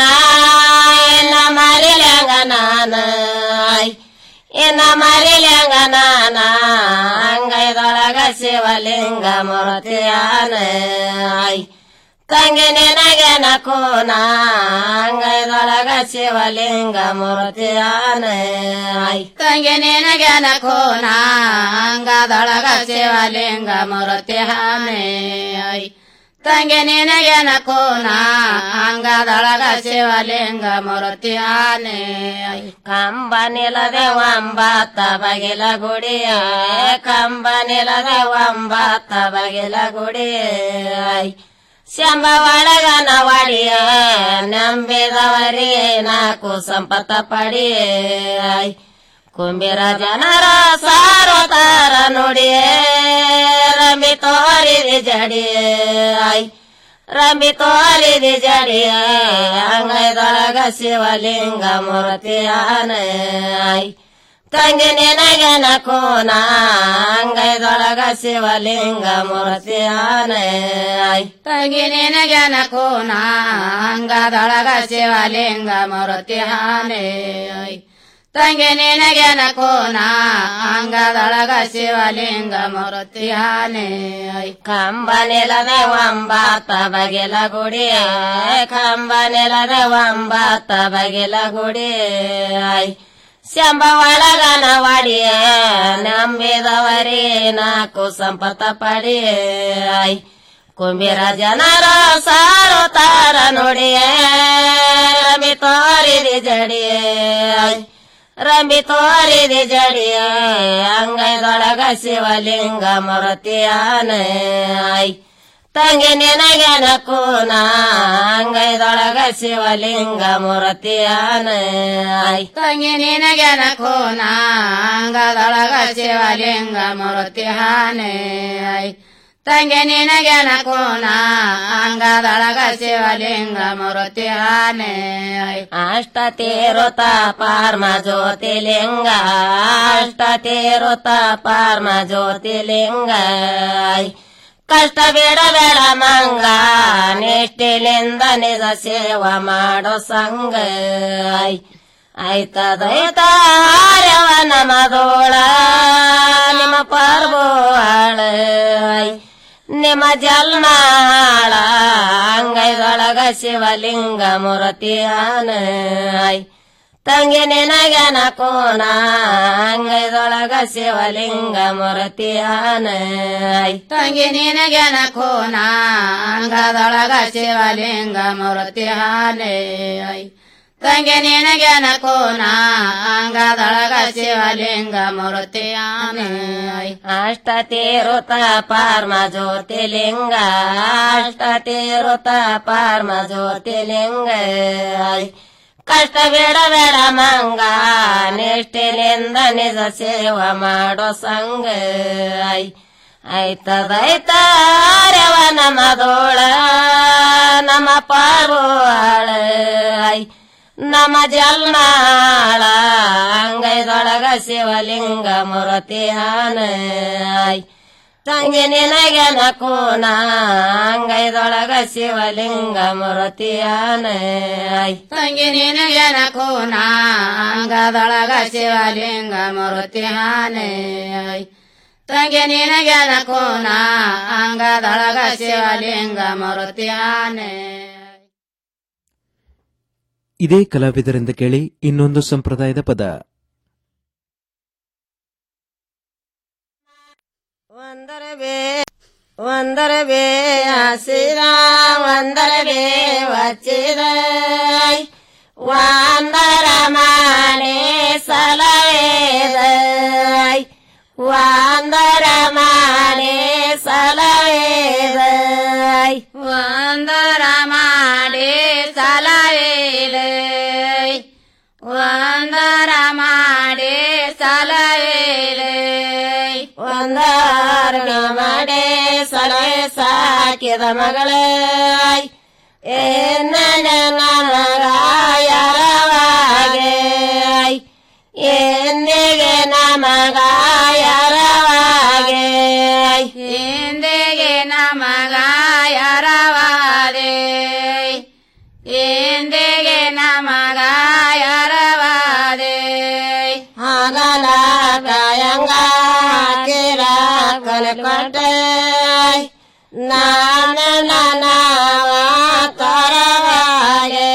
ಮರಿಲಂಗನಾನಯ್ ಇನ್ನ ಮರಿಲಂಗನಾನ ಅಂಗೈದೊಳಗ ಶಿವಲಿಂಗ ಮೂರ್ತಿಯಾನಯ್ ತಂಗಿ ನಿನಗೆನ ಕೋನ ಅಂಗೈದೊಳಗ ಶಿವಲಿಂಗ ಮೂರ್ತಿಯಾನಯ್ ತಂಗಿ ನಿನಗೆನ ಕೋನ ಅಂಗದೊಳಗ ಶಿವಲಿಂಗ ಮೂರ್ತಿಯಾನಯ್ ತಂಗಿ ನಿನಗೆನ ಕೋನ ಅಂಗದೊಳಗ ಶಿವಲಿಂಗ ಮೂರ್ತಿ ಆನೆ ಕಂಬ ನಿಲದೆ ಒಂಬತ್ತ ಬಗೆಲ ಗುಡಿಯ ಕಂಬ ನಿಲದೆ ಒಂಬತ್ತ ಬಗೆಲ ಗುಡಿಯ ಶಂಬ ಒಳಗನ ಒಡಿಯ ನಂಬಿದವರಿಗೆ ನಾಲ್ಕು ಸಂಪತ್ತ ಪಡಿಯ ಕುಂಬಿರ ಜನರ ಸಾರೋತಾರ ನುಡಿಯೇ ರಂಬಿ ತೋರಿದಿ ಜಡಿಯೇ ರಂಬಿ ತೋರಿದಿ ಜಡಿಯ ಅಂಗೈದೊಳಗ ಶಿವಲಿಂಗ ಮೂರ್ತಿಯಾನಯ್ ತಂಗಿ ನಿನಗೆನ ಕೋನ ಅಂಗೈದೊಳಗ ಶಿವಲಿಂಗ ಮೂರ್ತಿಯಾನಯ್ ತಂಗಿ ನಿನಗೆನ ಕೋನ ಅಂಗದೊಳಗ ಶಿವಲಿಂಗ ಮೂರ್ತಿಯಾನಯ್ ತಂಗಿ ನಿನಗೆನ ಕೋನ ಅಂಗದೊಳಗ ಶಿವಲಿಂಗ ಮೂರ್ತಿ ಆನೆ ಕಂಬ ನೆಲದ ಒಂಬತ್ತ ಬಗೆಲ ಗುಡಿಯ ಕಂಬ ನೆಲದ ಒಂಬತ್ತ ಬಗೆಲ ಗುಡಿಯ ಶಂಬ ಒಳಗನ ಒಡಿಯ ನಂಬಿದವರೇ ನಾಲ್ಕು ಸಂಪತ್ತ ಪಡಿಯ ಕುಂಬಿರ ಜನರ ಸಾರು ತಾರ ನುಡಿಯ ರಮಿ ತೋರಿದಿ ಜಡಿಯ ರಂಬಿ ತೋರಿದಿ ಜಡಿಯ ಅಂಗೈದೊಳಗ ಶಿವಲಿಂಗ ಮೂರ್ತಿಯಾನ ಐ ತಂಗಿ ನಿನಗೆನ ಕೂನ ಅಂಗೈದೊಳಗ ಶಿವಲಿಂಗ ಮೂರ್ತಿಯಾನ ಐ ತಂಗಿ ನಿನಗೆನ ಕೂನ ಅಂಗದೊಳಗ ಶಿವಲಿಂಗ ಮೂರ್ತಿಯಾನೆ ಐ ತಂಗಿ ನಿನಗೆನ ಕೋನ ಅಂಗದೊಳಗ ಶಿವಲಿಂಗ ಮೂರ್ತಿಯಾನೆ ಅಷ್ಟ ತೀರುತ ಪಾರ್ಮ ಜ್ಯೋತಿಲಿಂಗ ಅಷ್ಟ ತೀರುತ ಪಾರ್ಮ ಜ್ಯೋತಿಲಿಂಗ ಕಷ್ಟ ಬೇಡ ಬೇಡ ಮಂಗ ನಿಷ್ಠಿಲಿಂದ ನಿಜ ಸೇವ ಮಾಡೋ ಸಂಗ ಆಯ್ತದೈತಾರ್ಯವ ನಮದೋಳ ನಿಮ್ಮ ಪರ್ಬೋಳ ನಿಮ್ಮ ಜಲ್ಮಾಳ ಅಂಗೈದೊಳಗ ಶಿವಲಿಂಗ ಮೂರ್ತಿಯಾನ ತಂಗಿ ನಿನಗನ ಕೋನ ಅಂಗೈದೊಳಗ ಶಿವಲಿಂಗ ಮೂರ್ತಿಯಾನ ತಂಗಿ ನಿನಗನ ಕೋನ ಅಂಗದೊಳಗ ಶಿವಲಿಂಗ ಮೂರ್ತಿಯಾನೆ ತಂಗಿ ನಿನಗನ ಕೋನ ಅಂಗದೊಳಗ ಶಿವಲಿಂಗ ಮೂರ್ತಿಯಾನೆ ಅಷ್ಟ ತೀರುತ ಪಾರ್ಮ ಜ್ಯೋತಿಲಿಂಗ ಅಷ್ಟ ತೀರುತ ಪಾರ್ಮ ಜ್ಯೋತಿಲಿಂಗ ಕಷ್ಟ ಬೇಡ ಬೇಡ ಮಂಗ ನಿಷ್ಠಿಲಿಂದ ನಿಜ ಸೇವ ಮಾಡೋ ಸಂಗ ಆಯ್ತದೈತಾರ್ಯವ ನಮದೋಳ ನಮ್ಮ ಪಾರ್ವಾಳ ನಮ್ಮ ಜಲ್ಮಾಳ ಅಂಗೈದೊಳಗ ಶಿವಲಿಂಗ ಮೂರ್ತಿಯಾನ ತಂಗಿ ನಿನಗೆನ ಕೋನ ಅಂಗೈದೊಳಗ ಶಿವಲಿಂಗ ಮೂರ್ತಿಯಾನ ತಂಗಿ ನಿನಗೆನ ಕೋನ ಅಂಗದೊಳಗ ಶಿವಲಿಂಗ ಮೂರ್ತಿಯಾನ ತಂಗಿ ನಿನಗೆನ ಕೋನ ಅಂಗದೊಳಗ ಶಿವಲಿಂಗ ಮೂರ್ತಿಯಾನೆ ಇದೇ ಕಲಾವಿದರಿಂದ ಕೇಳಿ ಇನ್ನೊಂದು ಸಂಪ್ರದಾಯದ ಪದ ಒಂದರ ಬೇ ಹಸಿರ ಒಂದರ ಬೇ ವಚ್ಚಿದ ಒಂದರ ಮಾನೆ ಸಲವೇದ ಒಂದರ ಮಾನೆ ಸಲವೇದ ಒಂದರ ಮಾಡೆ ಸಲವೇದ ಒಂದರ ಮಾಡೆ ಸಲವೇದ ಒಂದರ ಮಾಡೆ ಸಲಹೆ ಸಾಕಿದ ಮಗಳ ಏನ ನಮಗ ಯಾರವಾಗೆ ಎಂದಿಗೆ ನಮಗ ಯಾರವಾಗೆ ಎಂದಿಗೆ ನಮಗ ಯಾರವಾದೆ ಎಂದಿಗೆ ನಮಗ ಯಾರವಾದೆ ಹಾಗಲ ಕಾಯಂಗ ಕಿರ ಕನಕಟ ನಾನ ನಾನವ ಕರವಾಗೆ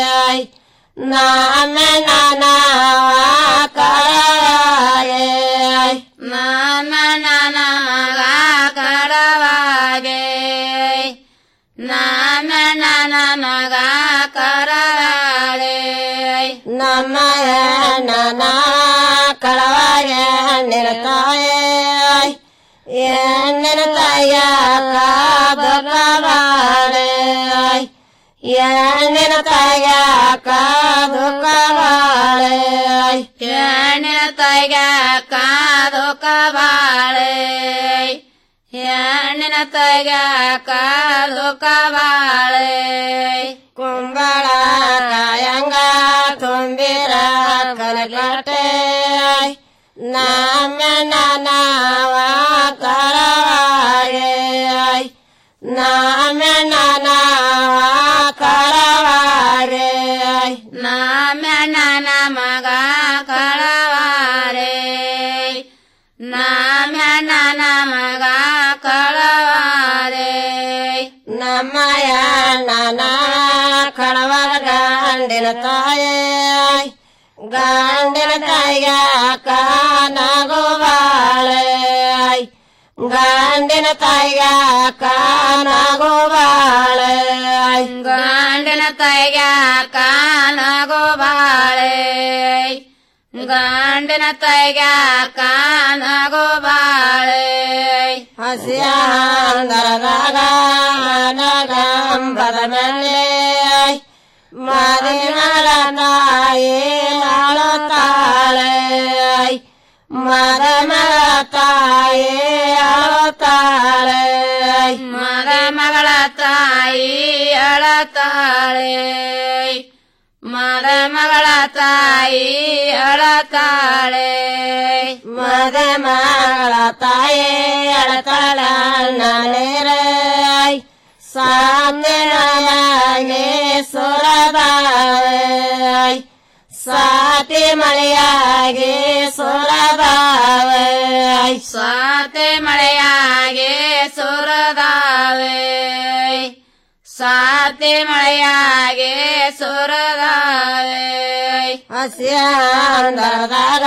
ನಾಮ ನಾನವ ಕರವಾಗೆ ನಾಮ ನಾನಗ ಕರವಾಗೆ ನಾಮ ನಾನಗ ಕರವಾಗೆ ನಮ್ಮಯ ನನ ಕಳವಾಗೆ ನಿರತಾಯೇ ಎನ್ನ ತಾಯ ಕಾಬಕವಾಳೆ ಎಣ್ಣಿನ ತಾಯ ಕಾದುಕವಾಳೆ ಎಣ್ಣಿನ ತಾಯ ಕಾದುಕವಾಳೆ ಹೆಣ್ಣಿನ ತಾಯ ಕಾದುಕವಾಳೆ ಕುಂಬಳ ಕಾಯಂಗ ತುಂಬಿರ ಕನಕಟೆ ನಾಮ ನಾನವ ಕರವಾಗೆ ನಾಮ ನಾನವ ಕರವಾರೆ ನಾಮ ನಾನ ಮಗ ಕಳವಾರೆ ನಾಮ ನಾನ ಮಗ ಕಳವಾರೆ ನಮ್ಮಯ ನಾನ ಕಳವರ ಗಂಡಿನ ತಾಯೇ ಗಂಡಿನ ತಾಯಿಯ ಕಾನಗುವಾಳೆ ಗಂಡಿನ ತಾಯಿಯ ಕಾನಗುವಾಳೆ ಗಂಡಿನ ತಾಯಿಯ ಕಾನಗುವಾಳೆ ಗಂಡಿನ ತೈಗ್ಯಾಕ ನಗು ಬಾಳೆ ಹಸಿಯ ಹಂದರದಾಗ ನಗಂಬರ ಮೇಲೆ ಮರಿಮಲ ನಾಯಿ ಅಳುತ್ತಾಳೆ ಮರಮಲ ತಾಯಿ ಅಳುತ್ತಾಳೆ ಮರಮಗಳ ತಾಯಿ ಅಳತಾಳೆ ಮರಮಗಳ ತಾಯಿ ಅಳತಾಳೆ ಮರಮಗಳ ತಾಯಿ ಅಳತಾಳ ನಾನೇರೈ ಸಾಮ್ಯನಾಗೆ ಸುರದಾವೈ ಸಾತಿ ಮಳೆಯಾಗೆ ಸುರದಾವೈ ಸಾತಿ ಮಳೆಯಾಗೆ ಸುರದಾವೆ ಸಾತಿ ಮಳೆಯಾಗೆ ಸುರದಾವೆ ಹಸ್ಯಾಂದರದಾಗ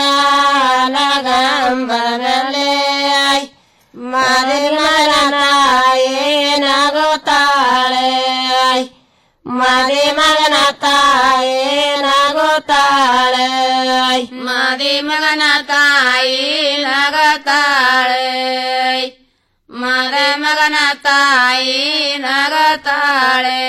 ನಗಂಬರ ಮೇಲೆ ಮರಿ ಮಗನಾಯೇ ನಗುತ್ತಾಳೆ ಮರಿ ಮಗನ ತಾಯಿ ನಗುತ್ತಾಳೆ ಮರಿ ಮಗನ ತಾಯಿ ನಗತಾಳೆ ಮರ ಮಗನ ತಾಯಿ ನಗತಾಳೆ